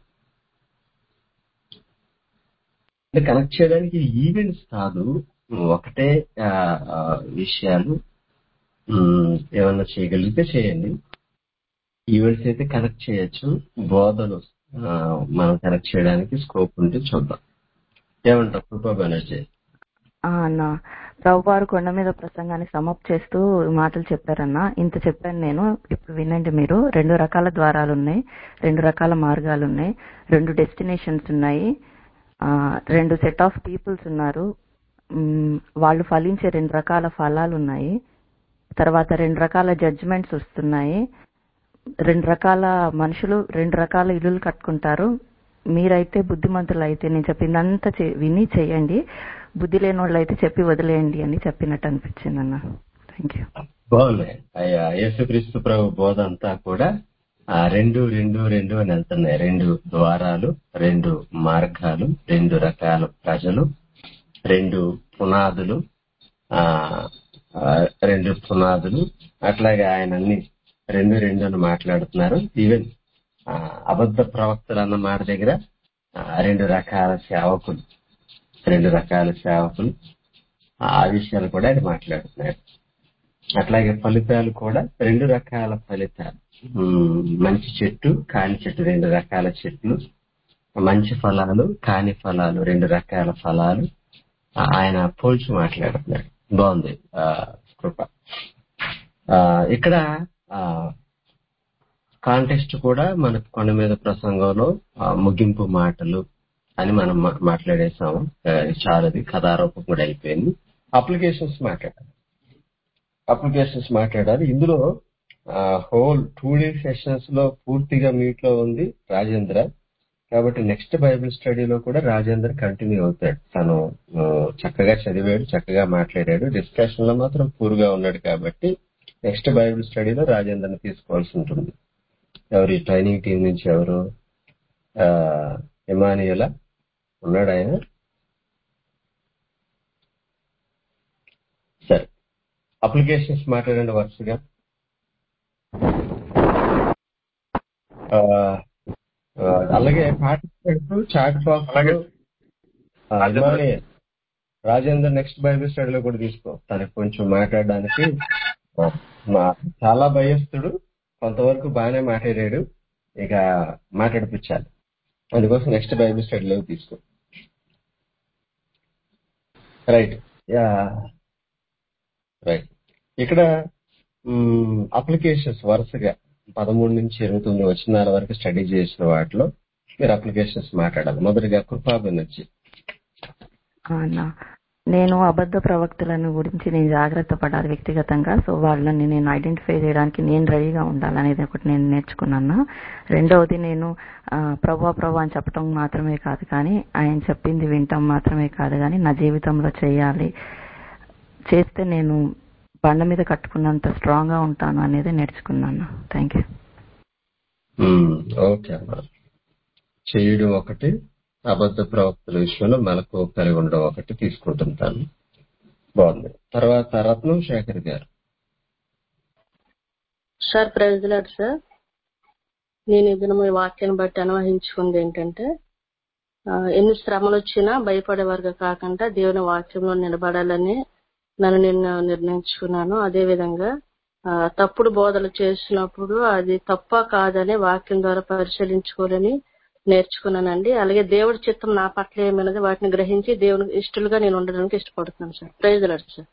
అంటే కనెక్ట్ చేయడానికి ఈవెంట్స్ కాదు ఒకటే ఆ, ఆ, విషయాలు మ్, ఏమన్నా చేయగలిగితే చేయండి ఈవెంట్స్ అయితే కనెక్ట్ చేయొచ్చు బోధలు ఆ, మనం కనెక్ట్ చేయడానికి స్కోప్ ఉంటే చూద్దాం ఏమంటారు కృపా బెనర్జీ ఆ, అన్న ప్రభువారు కొండ మీద ప్రసంగాన్ని సమప్ చేస్తూ ఈ మాటలు చెప్పారన్న ఇంత చెప్పాను నేను ఇప్పుడు వినండి మీరు రెండు రకాల ద్వారాలు ఉన్నాయి రెండు రకాల మార్గాలు ఉన్నాయి రెండు డెస్టినేషన్స్ ఉన్నాయి ఆ, రెండు సెట్ ఆఫ్ పీపుల్స్ ఉన్నారు మ్, వాళ్ళు ఫలించే రెండు రకాల ఫలాలు ఉన్నాయి తర్వాత రెండు రకాల జడ్జిమెంట్స్ వస్తున్నాయి రెండు రకాల మనుషులు రెండు రకాల ఇల్లులు కట్టుకుంటారు మీరైతే బుద్ధిమంతులు అయితే నేను చెప్పిందంతా చే- విని చేయండి బుద్ధి లేని వాళ్ళు అయితే చెప్పి వదిలేయండి అని చెప్పినట్టు అనిపించింది అన్న థ్యాంక్ యూ బాగుంది అయ్యా యేసుక్రీస్తు ప్రభు బోధ అంతా కూడా ఆ రెండు రెండు రెండు అని వెళ్తున్నాయి రెండు ద్వారాలు రెండు మార్గాలు రెండు రకాల ప్రజలు రెండు పునాదులు ఆ ఆ, రెండు పునాదులు అట్లాగే ఆయన అన్ని రెండు రెండు అని మాట్లాడుతున్నారు ఈవెన్ ఆ, అబద్ధ ప్రవక్తలు అన్న మాట దగ్గర ఆ, రెండు రకాల సేవకులు రెండు రకాల సేవకులు ఆ విషయాలు కూడా ఆయన మాట్లాడుతున్నారు అట్లాగే ఫలితాలు కూడా రెండు రకాల ఫలితాలు ఉమ్, మంచి చెట్టు కాని చెట్టు రెండు రకాల చెట్లు మంచి ఫలాలు కాని ఫలాలు రెండు రకాల ఫలాలు ఆ, ఆయన పోల్చి మాట్లాడుతున్నాడు బాగుంది ఆ, కృప ఆ, ఇక్కడ కాంటెస్ట్ కూడా మనకు కొండ మీద ప్రసంగంలో ఆ, ముగింపు మాటలు అని మనం మా- మాట్లాడేసాము ఆ, చాలాది కథారూపం కూడా అయిపోయింది అప్లికేషన్స్ మాట్లాడాలి అప్లికేషన్స్ మాట్లాడాలి ఇందులో హోల్ టూ డే సెషన్స్ లో పూర్తిగా మీట్ లో ఉంది రాజేంద్ర కాబట్టి నెక్స్ట్ బైబిల్ స్టడీలో కూడా రాజేంద్ర కంటిన్యూ అవుతాడు తను ఆ, చక్కగా చదివాడు చక్కగా మాట్లాడాడు డిస్కషన్ లో మాత్రం పూర్గా ఉన్నాడు కాబట్టి నెక్స్ట్ బైబిల్ స్టడీలో రాజేంద్రని తీసుకోవాల్సి ఉంటుంది ఎవరు ఈ ట్రైనింగ్ టీం నుంచి ఎవరు ఇమానియల ఉన్నాడు ఆయన సరే అప్లికేషన్స్ మాట్లాడండి వరుసగా ఆ, ఆ, అలాగే participant chat box Emmanuel Rajender next Bible స్టడీలో కూడా తీసుకో తనకి కొంచెం మాట్లాడడానికి ఆ, మా- చాలా భయస్తుడు కొంతవరకు బాగానే మాట్లాడాడు ఇక మాట్లాడిపించాలి అందుకోసం నెక్స్ట్ బైబిల్ స్టడీలో తీసుకో రైట్ యా రైట్ ఇక్కడ అప్లికేషన్స్ వరుసగా పదమూడు నుంచి ఇరవై తొమ్మిది వచ్చినాల వరకు స్టడీ చేసిన వాటిలో మీరు అప్లికేషన్స్ మాట్లాడాలి మొదటిగా కృపాబిన్ వచ్చి అన్న నేను అబద్ధ ప్రవక్తలను గురించి నేను జాగ్రత్త పడాలి వ్యక్తిగతంగా సో వాళ్ళని నేను ఐడెంటిఫై చేయడానికి నేను రెడీగా ఉండాలనేది ఒకటి నేను నేర్చుకున్నాను రెండవది నేను ఆ, ప్రభా ప్రభా అని చెప్పడం మాత్రమే కాదు కానీ ఆయన చెప్పింది వింటాం మాత్రమే కాదు కానీ నా జీవితంలో చేయాలి చేస్తే నేను బండ మీద కట్టుకున్నంత స్ట్రాంగ్ గా ఉంటాను అనేది నేర్చుకున్నాను థ్యాంక్ యూ మ్మ్. ఓకే అమ్మా చేయడం ఒకటి అబద్ధ ప్రవక్తల విషయంలో మెలకు కలిగి ఉండడం ఒకటి తీసుకుంటుంటాను బాగుంది తర్వాత రత్నం శేఖర్ గారు సార్ ప్రైజ్లాడు సార్ నేను ఈ దినం ఈ వాక్యాన్ని బట్టి అనువహించుకుంది ఏంటంటే ఆ, ఎన్ని శ్రమలు వచ్చినా భయపడేవారుగా కాకుండా దేవుని వాక్యంలో నిలబడాలని నన్ను నేను నిర్ణయించుకున్నాను అదే విధంగా ఆ, తప్పుడు బోధలు చేసినప్పుడు అది తప్ప కాదని వాక్యం ద్వారా పరిశీలించుకోవాలని నేర్చుకున్నానండి అలాగే దేవుడి చిత్తం నా పట్ల ఏమైనది వాటిని గ్రహించి దేవునికి ఇష్టలుగా నేను ఉండడానికి ఇష్టపడుతున్నాను సార్ ప్రైజ్లాడు సార్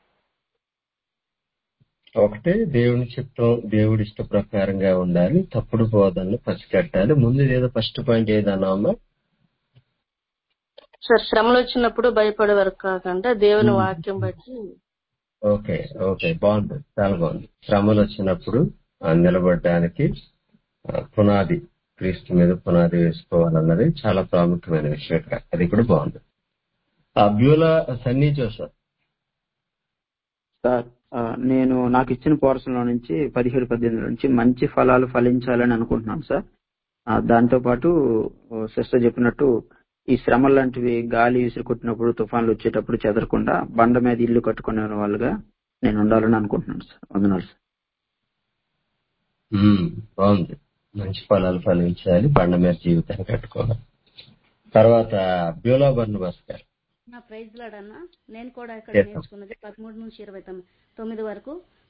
ఒకటి దేవుని చిత్తం దేవుడి ఇష్ట ప్రకారంగా ఉండాలి తప్పుడు బోధనలు పసిగట్టాలి ముందు ఏదో ఫస్ట్ పాయింట్ ఏదన్నామా సార్ శ్రమలు వచ్చినప్పుడు భయపడే వరకు కాకుండా దేవుని వాక్యం బట్టి ఓకే ఓకే బాగుంది చాలా బాగుంది శ్రమలు వచ్చినప్పుడు ఆ, నిలబడడానికి ఆ, పునాది క్రీస్తు మీద పునాది వేసుకోవాలన్నది చాలా ప్రాముఖ్యమైన విషయం ఇక్కడ అది కూడా బాగుంది ఆ బ్యూలా సన్నీ జోసఫ్ సార్ ఆ, నేను నాకు ఇచ్చిన పోర్షన్ లో నుంచి పదిహేడు పద్దెనిమిది నుంచి మంచి ఫలాలు ఫలించాలని అనుకుంటున్నాను సార్ ఆ, దాంతో పాటు సిస్టర్ చెప్పినట్టు ఈ శ్రమలు లాంటివి గాలి విసిరి కొట్టినప్పుడు తుఫాన్లు వచ్చేటప్పుడు చెదరకుండా బండ మీద ఇల్లు కట్టుకునే వాళ్ళుగా నేను ఉండాలని అనుకుంటున్నాను సార్ వందనాలు సార్ మ్మ్. బాగుంది మంచి ఫలాలు ఫలించాలి బండ మీద జీవితాన్ని కట్టుకోవాలి తర్వాత బ్యూలా బర్నబాస్ గారు నా ప్రైజ్ లాడన్నా నేను కూడా ఇక్కడ Yes, sir. నేర్చుకున్నది పదమూడు నుంచి ఇరవై తొమ్మిది తొమ్మిది వరకు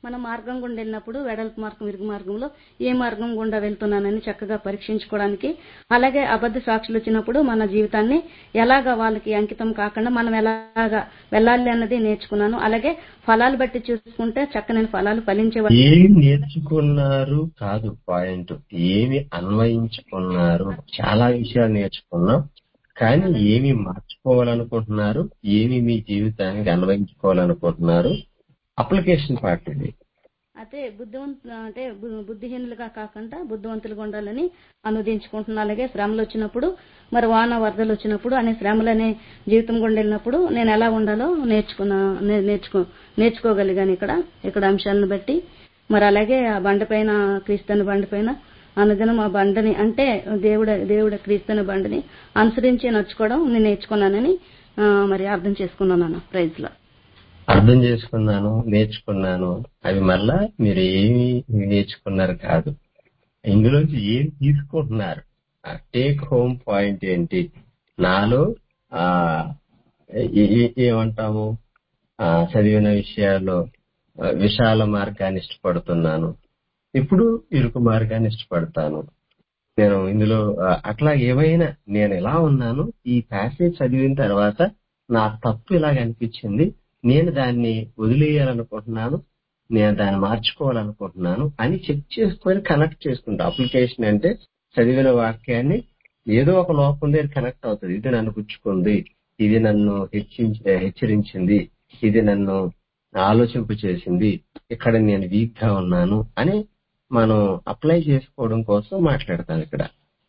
మనం మార్గం గుండా వెళ్ళినప్పుడు వెడల్పు మార్గం ఇరుగు మార్గంలో ఏ మార్గం గుండా వెళ్తున్నానని చక్కగా పరీక్షించుకోవడానికి అలాగే అబద్ధ సాక్షులు వచ్చినప్పుడు మన జీవితాన్ని ఎలాగా వాళ్ళకి అంకితం కాకుండా మనం ఎలాగా వెళ్ళాలి అన్నది నేర్చుకున్నాను అలాగే ఫలాలు బట్టి చూసుకుంటే చక్కని ఫలాలు ఫలించేవాళ్ళు ఏమి నేర్చుకున్నారు కాదు పాయింట్ ఏమి అన్వయించుకున్నారు చాలా విషయాలు నేర్చుకున్నాం కానీ ఏమి మార్చుకోవాలనుకుంటున్నారు ఏమి మీ జీవితానికి అన్వయించుకోవాలనుకుంటున్నారు అప్లికేషన్ పార్ట్ ఇది అయితే బుద్ధివంత అంటే బు- బుద్ధిహీనులుగా కాకుండా బుద్ధివంతులుగా ఉండాలని అనుదించుకుంటున్నా అలాగే శ్రమలు వచ్చినప్పుడు మరి వాన వరదలు వచ్చినప్పుడు అనే శ్రమలనే జీవితం గుండా వెళ్ళినప్పుడు నేను ఎలా ఉండాలో నేర్చుకున్నా నే- నేర్చుకో నేర్చుకోగలిగాను ఇక్కడ ఇక్కడ అంశాలను బట్టి మరి అలాగే ఆ బండపైన క్రీస్తుని బండపైన అనుదినం ఆ బండని అంటే దేవుడ దేవుడ క్రీస్తుని బండని అనుసరించి నడుచుకోవడం నేను నేర్చుకున్నానని ఆ, మరి అర్థం చేసుకున్నాను ప్రైజ్ లో అర్థం చేసుకున్నాను నేర్చుకున్నాను అవి మళ్ళా మీరు ఏమి నేర్చుకున్నారు కాదు ఇందులోంచి ఏం తీసుకుంటున్నారు టేక్ హోమ్ పాయింట్ ఏంటి నాలో ఆ ఏ- ఏ- ఏమంటాము ఆ, చదివిన విషయాల్లో ఆ, విశాల మార్గాన్ని ఇష్టపడుతున్నాను ఇప్పుడు ఇరుకు మార్గాన్ని ఇష్టపడతాను నేను ఇందులో ఆ, అట్లా ఏమైనా నేను ఎలా ఉన్నాను ఈ ప్యాసేజ్ చదివిన తర్వాత నా తప్పు ఇలాగ అనిపించింది నేను దాన్ని వదిలేయాలనుకుంటున్నాను నేను దాన్ని మార్చుకోవాలనుకుంటున్నాను అని చెక్ చేసుకొని కనెక్ట్ చేసుకుంటా అప్లికేషన్ అంటే చదివిన వాక్యాన్ని ఏదో ఒక లోపం దగ్గర కనెక్ట్ అవుతుంది ఇది నన్ను గుచ్చుకుంది ఇది నన్ను హెచ్చించి హెచ్చరించింది ఇది నన్ను ఆలోచింపు చేసింది ఇక్కడ నేను వీక్ గా ఉన్నాను అని మనం అప్లై చేసుకోవడం కోసం మాట్లాడతాం ఇక్కడ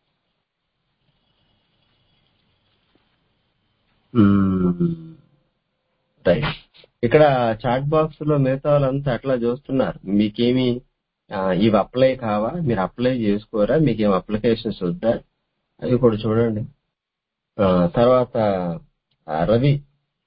రైట్ ఇక్కడ చాట్ బాక్స్ లో మిగతా వాళ్ళంతా అట్లా చూస్తున్నారు మీకేమి ఆ, ఇవి అప్లై కావా మీరు అప్లై చేసుకోరా మీకేం అప్లికేషన్స్ వద్దా అవి కూడా చూడండి ఆ, తర్వాత ఆ, Ravi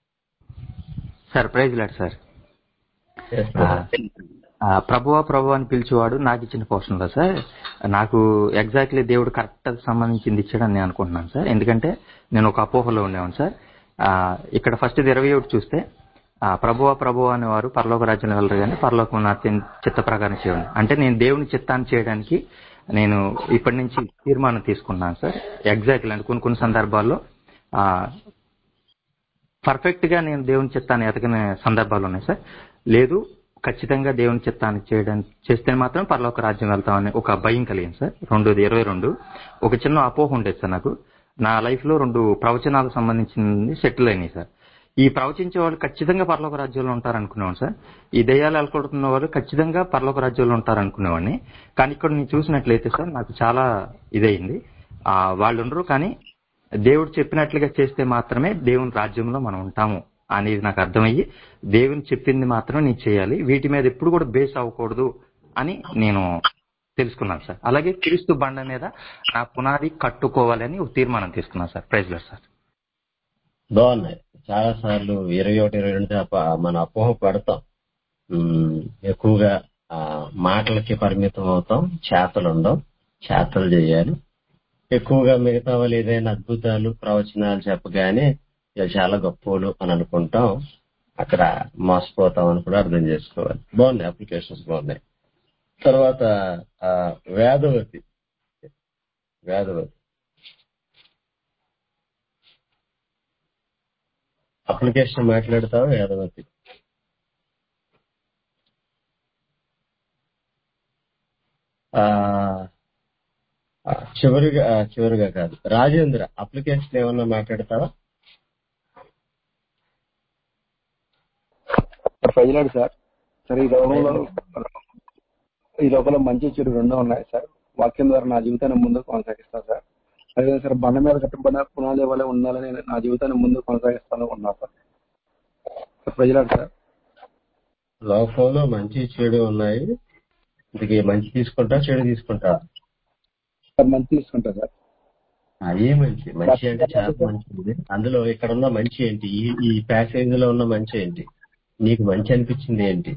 sir praise Lord sir Yes, ఆ, brother. ఆ, ప్రభువా ప్రభు అని పిలిచేవాడు నాకు ఇచ్చిన పోషణలో సార్ నాకు ఎగ్జాక్ట్లీ దేవుడు కరెక్ట్ సంబంధించింది ఇచ్చాడని నేను అనుకుంటున్నాను సార్ ఎందుకంటే నేను ఒక అపోహలో ఉండేవాను సార్ ఆ, ఇక్కడ ఫస్ట్ ఇరవై ఒకటి చూస్తే ఆ, ప్రభువా ప్రభు అనేవారు పరలోక రాజ్యంలో వెళ్ళరు కానీ పరలోకం నా చిన్- చిత్త ప్రకారం చేయండి అంటే నేను దేవుని చిత్తాన్ని చేయడానికి నేను ఇప్పటి నుంచి తీర్మానం తీసుకున్నాను సార్ ఎగ్జాక్ట్లీ అంటే కొన్ని కొన్ని సందర్భాల్లో ఆ, పర్ఫెక్ట్ గా నేను దేవుని చిత్తాన్ని ఎతకని సందర్భాలు ఉన్నాయి సార్ లేదు ఖచ్చితంగా దేవుని చిత్తాన్ని చేయడం చేస్తే మాత్రం పరలోక రాజ్యం వెళ్తామని ఒక భయం కలిగింది సార్ రెండోది ఇరవై రెండు ఒక చిన్న అపోహ ఉండేది సార్ నాకు నా లైఫ్ లో రెండు ప్రవచనాలకు సంబంధించింది సెటిల్ అయినాయి సార్ ఈ ప్రవచించే వాళ్ళు ఖచ్చితంగా పరలోక రాజ్యంలో ఉంటారు అనుకునేవాడు సార్ ఈ దయ్యాలు ఎలకొడుతున్న వాళ్ళు ఖచ్చితంగా పరలోక రాజ్యంలో ఉంటారు అనుకునేవాడిని కానీ ఇక్కడ నేను చూసినట్లయితే సార్ నాకు చాలా ఇదయింది ఆ, వాళ్ళు ఉండరు కానీ దేవుడు చెప్పినట్లుగా చేస్తే మాత్రమే దేవుని రాజ్యంలో మనం ఉంటాము అనేది నాకు అర్థమయ్యి దేవుని చెప్పింది మాత్రం నేను చేయాలి వీటి మీద ఎప్పుడు కూడా బేస్ అవ్వకూడదు అని నేను తెలుసుకున్నాను సార్ అలాగే క్రీస్తు బండ మీద నా పునాది కట్టుకోవాలని ఒక తీర్మానం తీసుకున్నాను సార్ ప్రైజ్ లో సార్ బాగున్నాయి చాలా సార్లు ఇరవై ఒకటి ఇరవై రెండు అప- మన అపోహ పడతాం ఉమ్, ఎక్కువగా ఆ, మాటలకి పరిమితం అవుతాం చేతలు ఉండవు చేతలు చేయాలి ఎక్కువగా మిగతా వాళ్ళు ఏదైనా అద్భుతాలు ప్రవచనాలు చెప్పగానే ఇక చాలా గొప్పోలు అని అనుకుంటాం అక్కడ మోసపోతాం అని కూడా అర్థం చేసుకోవాలి బాగున్నాయి అప్లికేషన్స్ బాగున్నాయి తర్వాత ఆ, వేదవతి వేదవతి అప్లికేషన్ మాట్లాడతావా వేదవతి ఆ, ఆ, చివరిగా ఆ, చివరిగా కాదు రాజేంద్ర అప్లికేషన్ ఏమన్నా మాట్లాడతావా ప్రజలాడు సార్ సార్ ఈ లోకంలో ఈ లోకంలో మంచి చెడు రెండూ ఉన్నాయి సార్ వాక్యం ద్వారా నా జీవితాన్ని ముందుకు కొనసాగిస్తాను సార్ అదే సార్ బండ మీద కట్టబడిన పునాది వల్ల ఉండాలని నా జీవితాన్ని ముందుకు కొనసాగిస్తాను ఉన్నా సార్ సార్ ప్రజలాడు సార్ లోకంలో మంచి చెడు ఉన్నాయి ఇంతకీ మంచి తీసుకుంటా చెడు తీసుకుంటా సార్ మంచి తీసుకుంటా సార్ అదే మంచి మంచి అంటే చాలా మంచిది అందులో ఇక్కడ ఉన్న మంచి ఏంటి ఈ ఈ ప్యాసేజ్ లో ఉన్న మంచి ఏంటి నీకు మంచి అనిపించింది ఏంటి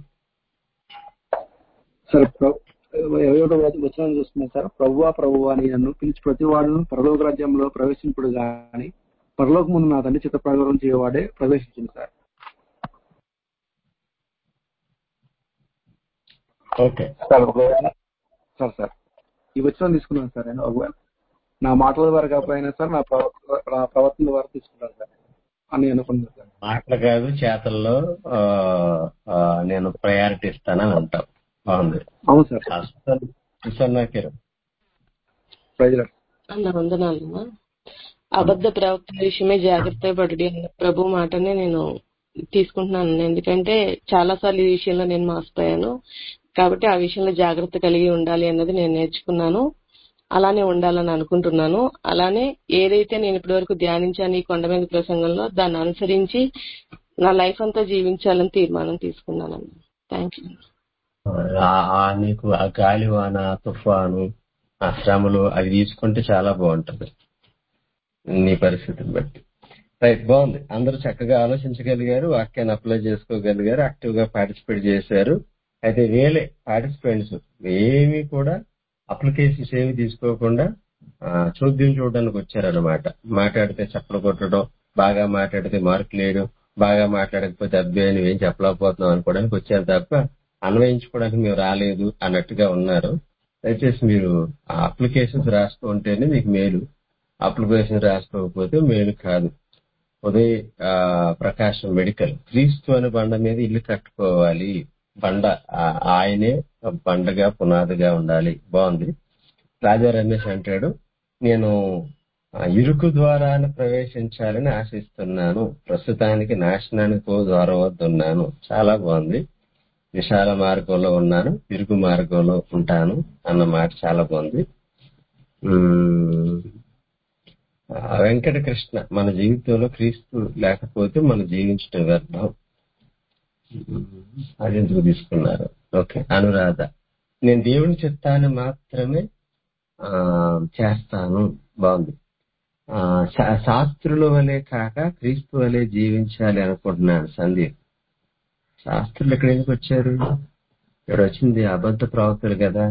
సార్ ప్ర- ఇరవై ఒకటో వచ్చిన చూస్తున్నాను సార్ ప్రభువా ప్రభువా అని నన్ను పిలిచి ప్రతి వాడును పరలోక రాజ్యంలో ప్రవేశింపుడు గాని పరలోక ముందు నా తండ్రి చిత్త ప్రకారం చేయవాడే ప్రవేశించింది సార్ ఓకే సార్ ఒకవేళ సార్ సార్ ఈ వచ్చిన తీసుకున్నాను సార్ నేను ఒకవేళ నా మాటల ద్వారా కాకపోయినా సార్ నా ప్రవర్తన నా ప్రవర్తన ద్వారా తీసుకున్నాను సార్ అని అనుకున్నాను సార్ మాటలు కాదు చేతల్లో ఆ, ఆ, నేను ప్రయారిటీ ఇస్తానని అంటాం బాగుంది అవును సార్ అసలు సుసన్నాకిరం ప్రజలు అన్న వందనాలన్నా అబద్ధ ప్రవక్త విషయమే జాగ్రత్త పడుడి అన్న ప్రభు మాటనే నేను తీసుకుంటున్నాను ఎందుకంటే చాలా సార్లు ఈ విషయంలో నేను మోసపోయాను కాబట్టి ఆ విషయంలో జాగ్రత్త కలిగి ఉండాలి అన్నది నేను నేర్చుకున్నాను అలానే ఉండాలని అనుకుంటున్నాను అలానే ఏదైతే నేను ఇప్పటివరకు ధ్యానించాను ఈ కొండ మీద ప్రసంగంలో దాన్ని అనుసరించి నా లైఫ్ అంతా జీవించాలని తీర్మానం తీసుకున్నాను థ్యాంక్ యూ ఆ- ఆ నీకు ఆ గాలివాన తుఫాను ఆ శ్రమలు అవి తీసుకుంటే చాలా బాగుంటది నీ పరిస్థితిని బట్టి రైట్ బాగుంది అందరూ చక్కగా ఆలోచించగలిగారు వాక్యాన్ని అప్లై చేసుకోగలిగారు యాక్టివ్ గా పార్టిసిపేట్ చేశారు అయితే వేలే పార్టిసిపెంట్స్ ఏమీ కూడా అప్లికేషన్స్ ఏమి తీసుకోకుండా ఆ, చూద్యం చూడడానికి వచ్చారనమాట మాట్లాడితే చప్పలు కొట్టడం బాగా మాట్లాడితే మార్కులు వేయడం బాగా మాట్లాడకపోతే అబ్బాయి నువ్వేం చెప్పలేకపోతున్నావు అనుకోవడానికి వచ్చారు తప్ప అన్వయించుకోవడానికి మేము రాలేదు అన్నట్టుగా ఉన్నారు దయచేసి మీరు ఆ అప్లికేషన్స్ రాసుకుంటేనే మీకు మేలు అప్లికేషన్ రాసుకోకపోతే మేలు కాదు ఉదయ్ ఆ, ప్రకాశం మెడికల్ క్రీస్తు అనే బండ మీద ఇల్లు కట్టుకోవాలి బండ ఆ, ఆయనే బండగా పునాదిగా ఉండాలి బాగుంది రాజా రమేష్ అంటాడు నేను ఆ, ఇరుకు ద్వారాను ప్రవేశించాలని ఆశిస్తున్నాను ప్రస్తుతానికి నాశనానికి పో ద్వారం వద్ద ఉన్నాను చాలా బాగుంది విశాల మార్గంలో ఉన్నాను ఇరుకు మార్గంలో ఉంటాను అన్న మాట చాలా బాగుంది ఉమ్, ఆ, వెంకట కృష్ణ మన జీవితంలో క్రీస్తు లేకపోతే మనం జీవించడం వ్యర్థం ఉమ్, అది ఎందుకు తీసుకున్నారు ఓకే అనురాధ నేను దేవుని చిత్తాన్ని మాత్రమే ఆ, చేస్తాను బాగుంది ఆ, శా- శాస్త్రుల వలె కాక క్రీస్తు వలె జీవించాలి అనుకుంటున్నాను సందీప్ శాస్త్రులు ఎక్కడ ఎందుకు వచ్చారు ఇక్కడ వచ్చింది అబద్ధ ప్రవక్తలు కదా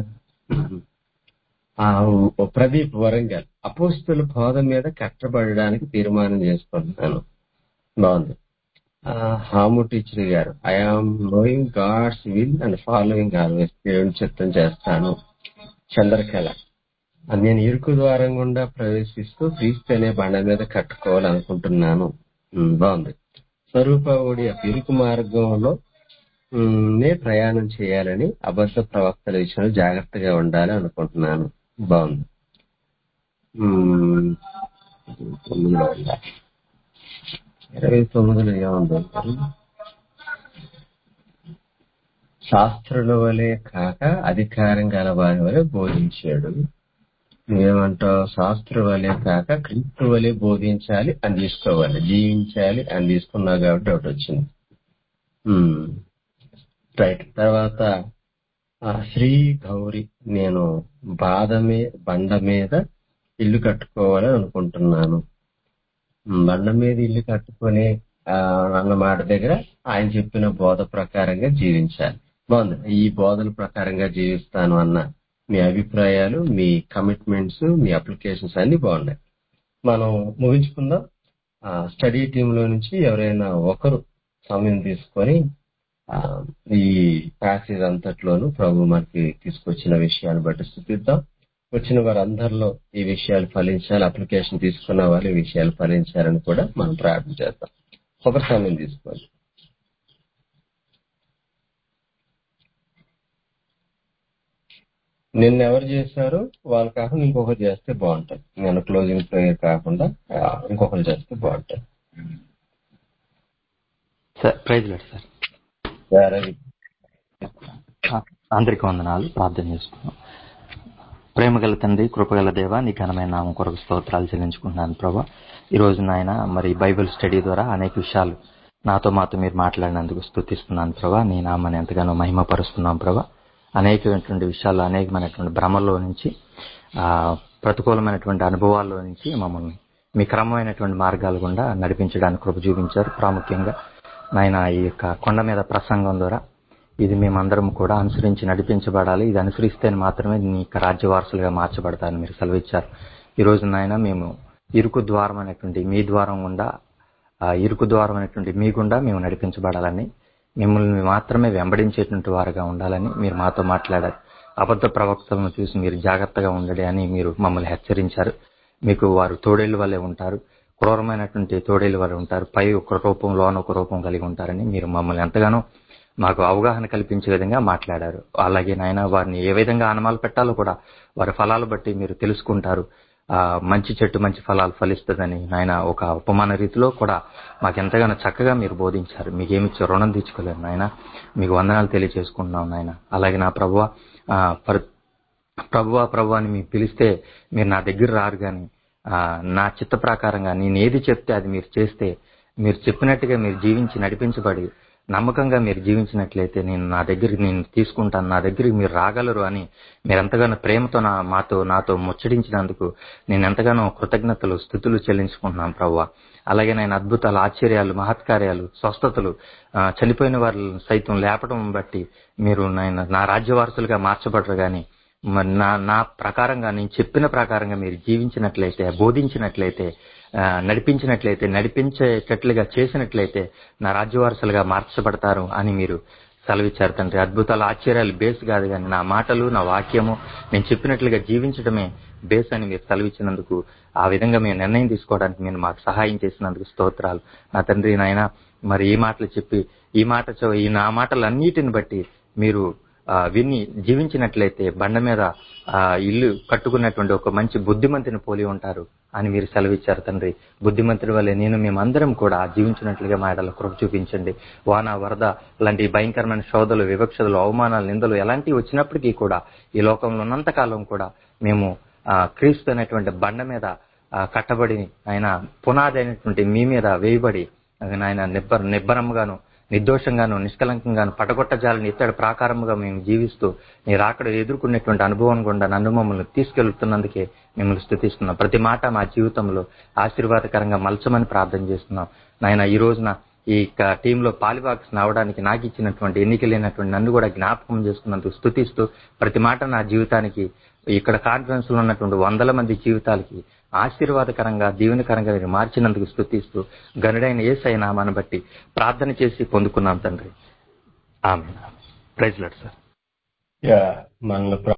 ఆ ఓ ప్రదీప్ వరంగల్ అపోస్తుల బోధ మీద కట్టబడడానికి తీర్మానం చేసుకుంటున్నాను బాగుంది ఆ, హాము టీచర్ గారు I am knowing God's will and following always దేవుని చిత్తం చేస్తాను చంద్రకళ ఆ, నేను ఇరుకు ద్వారం గుండా ప్రవేశిస్తూ క్రీస్తు అనే బండ మీద కట్టుకోవాలనుకుంటున్నాను ఉమ్, బాగుంది స్వరూప ఒడి ఇరుకు మార్గంలో ఉమ్, నే ప్రయాణం చేయాలని అబద్ధ ప్రవక్తల విషయంలో జాగ్రత్తగా ఉండాలి అనుకుంటున్నాను బాగుంది ఉమ్, తొమ్మిదిలో ఉందా? ఇరవై తొమ్మిదిలో ఏముంది శాస్త్రుల వలె కాక అధికారం గల వారి వలె బోధించాడు నువ్వేమంటావు శాస్త్ర వలె కాక క్రీస్తు వలె బోధించాలి అని తీసుకోవాలి జీవించాలి అని తీసుకున్నావు కాబట్టి ఒకటి వచ్చింది ఉమ్. రైట్ తర్వాత ఆ, శ్రీ గౌరి నేను బాధమే బండ మీద ఇల్లు కట్టుకోవాలని అనుకుంటున్నాను ఉమ్, బండ మీద ఇల్లు కట్టుకునే ఆ, అన్న మాట దగ్గర ఆయన చెప్పిన బోధ ప్రకారంగా జీవించాలి బాగుంది ఈ బోధల ప్రకారంగా జీవిస్తాను అన్న మీ అభిప్రాయాలు మీ కమిట్మెంట్స్ మీ అప్లికేషన్స్ అన్ని బాగున్నాయి మనం ముగించుకుందాం ఆ, స్టడీ టీమ్ లో నుంచి ఎవరైనా ఒకరు సమయం తీసుకొని ఆ, ఈ ప్యాసేజ్ అంతట్లోనూ ప్రభు మనకి తీసుకొచ్చిన విషయాన్ని బట్టి స్థుతిద్దాం వచ్చిన వారందరిలో ఈ విషయాలు ఫలించాలి అప్లికేషన్ తీసుకున్న వాళ్ళు ఈ విషయాలు ఫలించాలని కూడా మనం ప్రార్థన చేద్దాం ఒకరి సమయం తీసుకోండి నిన్న ఎవరు చేశారో వాళ్ళు కాకుండా ఇంకొకరు చేస్తే బాగుంటుంది నేను క్లోజింగ్ ప్రేయర్ కాకుండా ఆ, ఇంకొకరు చేస్తే బాగుంటుంది సార్ ప్రైజ్ లేదు సార్ వేరే ఆ, అందరికీ వందనాలు ప్రార్థన చేసుకున్నాం ప్రేమగల తండ్రి కృపగల దేవ నీ ఘనమైన నామం కొరకు స్తోత్రాలు చెల్లించుకుంటున్నాను ప్రభా ఈ రోజు నాయన మరి బైబిల్ స్టడీ ద్వారా అనేక విషయాలు నాతో మాతో మీరు మాట్లాడినందుకు స్తుతిస్తున్నాను ప్రభా నీ నామాన్ని ఎంతగానో మహిమపరుస్తున్నాం ప్రభా అనేకమైనటువంటి విషయాలు అనేకమైనటువంటి భ్రమల్లో నుంచి ఆ ప్రతికూలమైనటువంటి అనుభవాల్లో నుంచి మమ్మల్ని మీ క్రమమైనటువంటి మార్గాల గుండా నడిపించడానికి కృప చూపించారు ప్రాముఖ్యంగా నాయన ఈ యొక్క కొండ మీద ప్రసంగం ద్వారా ఇది మేమందరం కూడా అనుసరించి నడిపించబడాలి ఇది అనుసరిస్తే మాత్రమే నీ యొక్క రాజ్యవారసులుగా మార్చబడతారని మీరు సెలవిచ్చారు ఈ రోజు నాయన మేము ఇరుకు ద్వారం అనేటువంటి మీ ద్వారం గుండా ఆ ఇరుకు ద్వారం అనేటువంటి మీ గుండా మేము నడిపించబడాలని మిమ్మల్ని మాత్రమే వెంబడించేటువంటి వారుగా ఉండాలని మీరు మాతో మాట్లాడారు అబద్ధ ప్రవక్తలను చూసి మీరు జాగ్రత్తగా ఉండండి అని మీరు మమ్మల్ని హెచ్చరించారు మీకు వారు తోడేళ్ల వల్లే ఉంటారు క్రూరమైనటువంటి తోడేళ్ల వల్లే ఉంటారు పై ఒక రూపం లోన ఒక రూపం కలిగి ఉంటారని మీరు మమ్మల్ని ఎంతగానో మాకు అవగాహన కల్పించే విధంగా మాట్లాడారు అలాగే నాయన వారిని ఏ విధంగా ఆనమాలు పెట్టాలో కూడా వారి ఫలాలు బట్టి మీరు తెలుసుకుంటారు ఆ మంచి చెట్టు మంచి ఫలాలు ఫలిస్తుందని నాయన ఒక ఉపమాన రీతిలో కూడా మాకు ఎంతగానో చక్కగా మీరు బోధించారు మీకేమి రుణం తీర్చుకోలేరు నాయన మీకు వందనాలు తెలియజేసుకుంటున్నాం నాయన అలాగే నా ప్రభువ ప్రభువా ప్రభు అని మీరు పిలిస్తే మీరు నా దగ్గర రారు కానీ నా చిత్త ప్రకారంగా నేను ఏది చెప్తే అది మీరు చేస్తే మీరు చెప్పినట్టుగా మీరు జీవించి నడిపించబడి నమ్మకంగా మీరు జీవించినట్లయితే నేను నా దగ్గరికి నేను తీసుకుంటాను నా దగ్గరికి మీరు రాగలరు అని మీరు ఎంతగానో ప్రేమతో నా మాతో నాతో ముచ్చడించినందుకు నేను ఎంతగానో కృతజ్ఞతలు స్థుతులు చెల్లించుకుంటున్నాను ప్రవ్వ అలాగే నేను అద్భుతాలు ఆశ్చర్యాలు మహత్కార్యాలు స్వస్థతలు చనిపోయిన వారిని సైతం లేపడం బట్టి మీరు నేను నా రాజ్యవారసులుగా మార్చబడరు కానీ మరి నా నా ప్రకారంగా నేను చెప్పిన ప్రకారంగా మీరు జీవించినట్లయితే బోధించినట్లయితే నడిపించినట్లయితే నడిపించేటట్లుగా చేసినట్లయితే నా రాజ్యవారసులుగా మార్చబడతారు అని మీరు సెలవిచ్చారు తండ్రి అద్భుతాలు ఆశ్చర్యాలు బేస్ కాదు కానీ నా మాటలు నా వాక్యము నేను చెప్పినట్లుగా జీవించడమే బేస్ అని మీరు సెలవిచ్చినందుకు ఆ విధంగా మేము నిర్ణయం తీసుకోవడానికి మీరు మాకు సహాయం చేసినందుకు స్తోత్రాలు నా తండ్రి నాయన మరి ఈ మాటలు చెప్పి ఈ మాట ఈ నా మాటలన్నిటిని బట్టి మీరు విని జీవించినట్లయితే బండ మీద ఇల్లు కట్టుకున్నటువంటి ఒక మంచి బుద్ధిమంతుని పోలి ఉంటారు అని మీరు సెలవిచ్చారు తండ్రి బుద్ధిమంతుడి వల్లే నేను మేమందరం కూడా జీవించినట్లుగా మా ఎడల కృప చూపించండి వాన వరద లాంటి భయంకరమైన శోధలు వివక్షలు అవమానాలు నిందలు ఎలాంటివి వచ్చినప్పటికీ కూడా ఈ లోకంలో ఉన్నంతకాలం కూడా మేము క్రీస్తు అనేటువంటి బండ మీద కట్టబడి ఆయన పునాది అయినటువంటి మీ మీద వేయబడి ఆయన నిబ్బర నిబ్బరంగాను నిర్దోషంగాను నిష్కలంకంగాను పటగొట్టజాలని ఇత్తడి ప్రాకారముగా మేము జీవిస్తూ మీరు అక్కడ ఎదుర్కొనేటువంటి అనుభవం గుండా నన్ను మమ్మల్ని తీసుకెళ్తున్నందుకే మిమ్మల్ని స్థుతిస్తున్నాం ప్రతి మాట మా జీవితంలో ఆశీర్వాదకరంగా మలచమని ప్రార్థన చేస్తున్నాం నాయన ఈ రోజున ఈ టీంలో పాలిబాక్స్ అవడానికి నాకు ఇచ్చినటువంటి ఎన్నికలైనటువంటి నన్ను కూడా జ్ఞాపకం చేసుకున్నందుకు స్థుతిస్తూ ప్రతి మాట నా జీవితానికి ఇక్కడ కాన్ఫరెన్స్ లో ఉన్నటువంటి వందల మంది జీవితాలకి ఆశీర్వాదకరంగా దీవెనకరంగా మీరు మార్చినందుకు స్థుతిస్తూ గనుడైన ఏ నామాన్ని బట్టి ప్రార్థన చేసి పొందుకున్నాం తండ్రి ఆమె ప్రైజ్ లాడ్ సార్ యా మనల్ని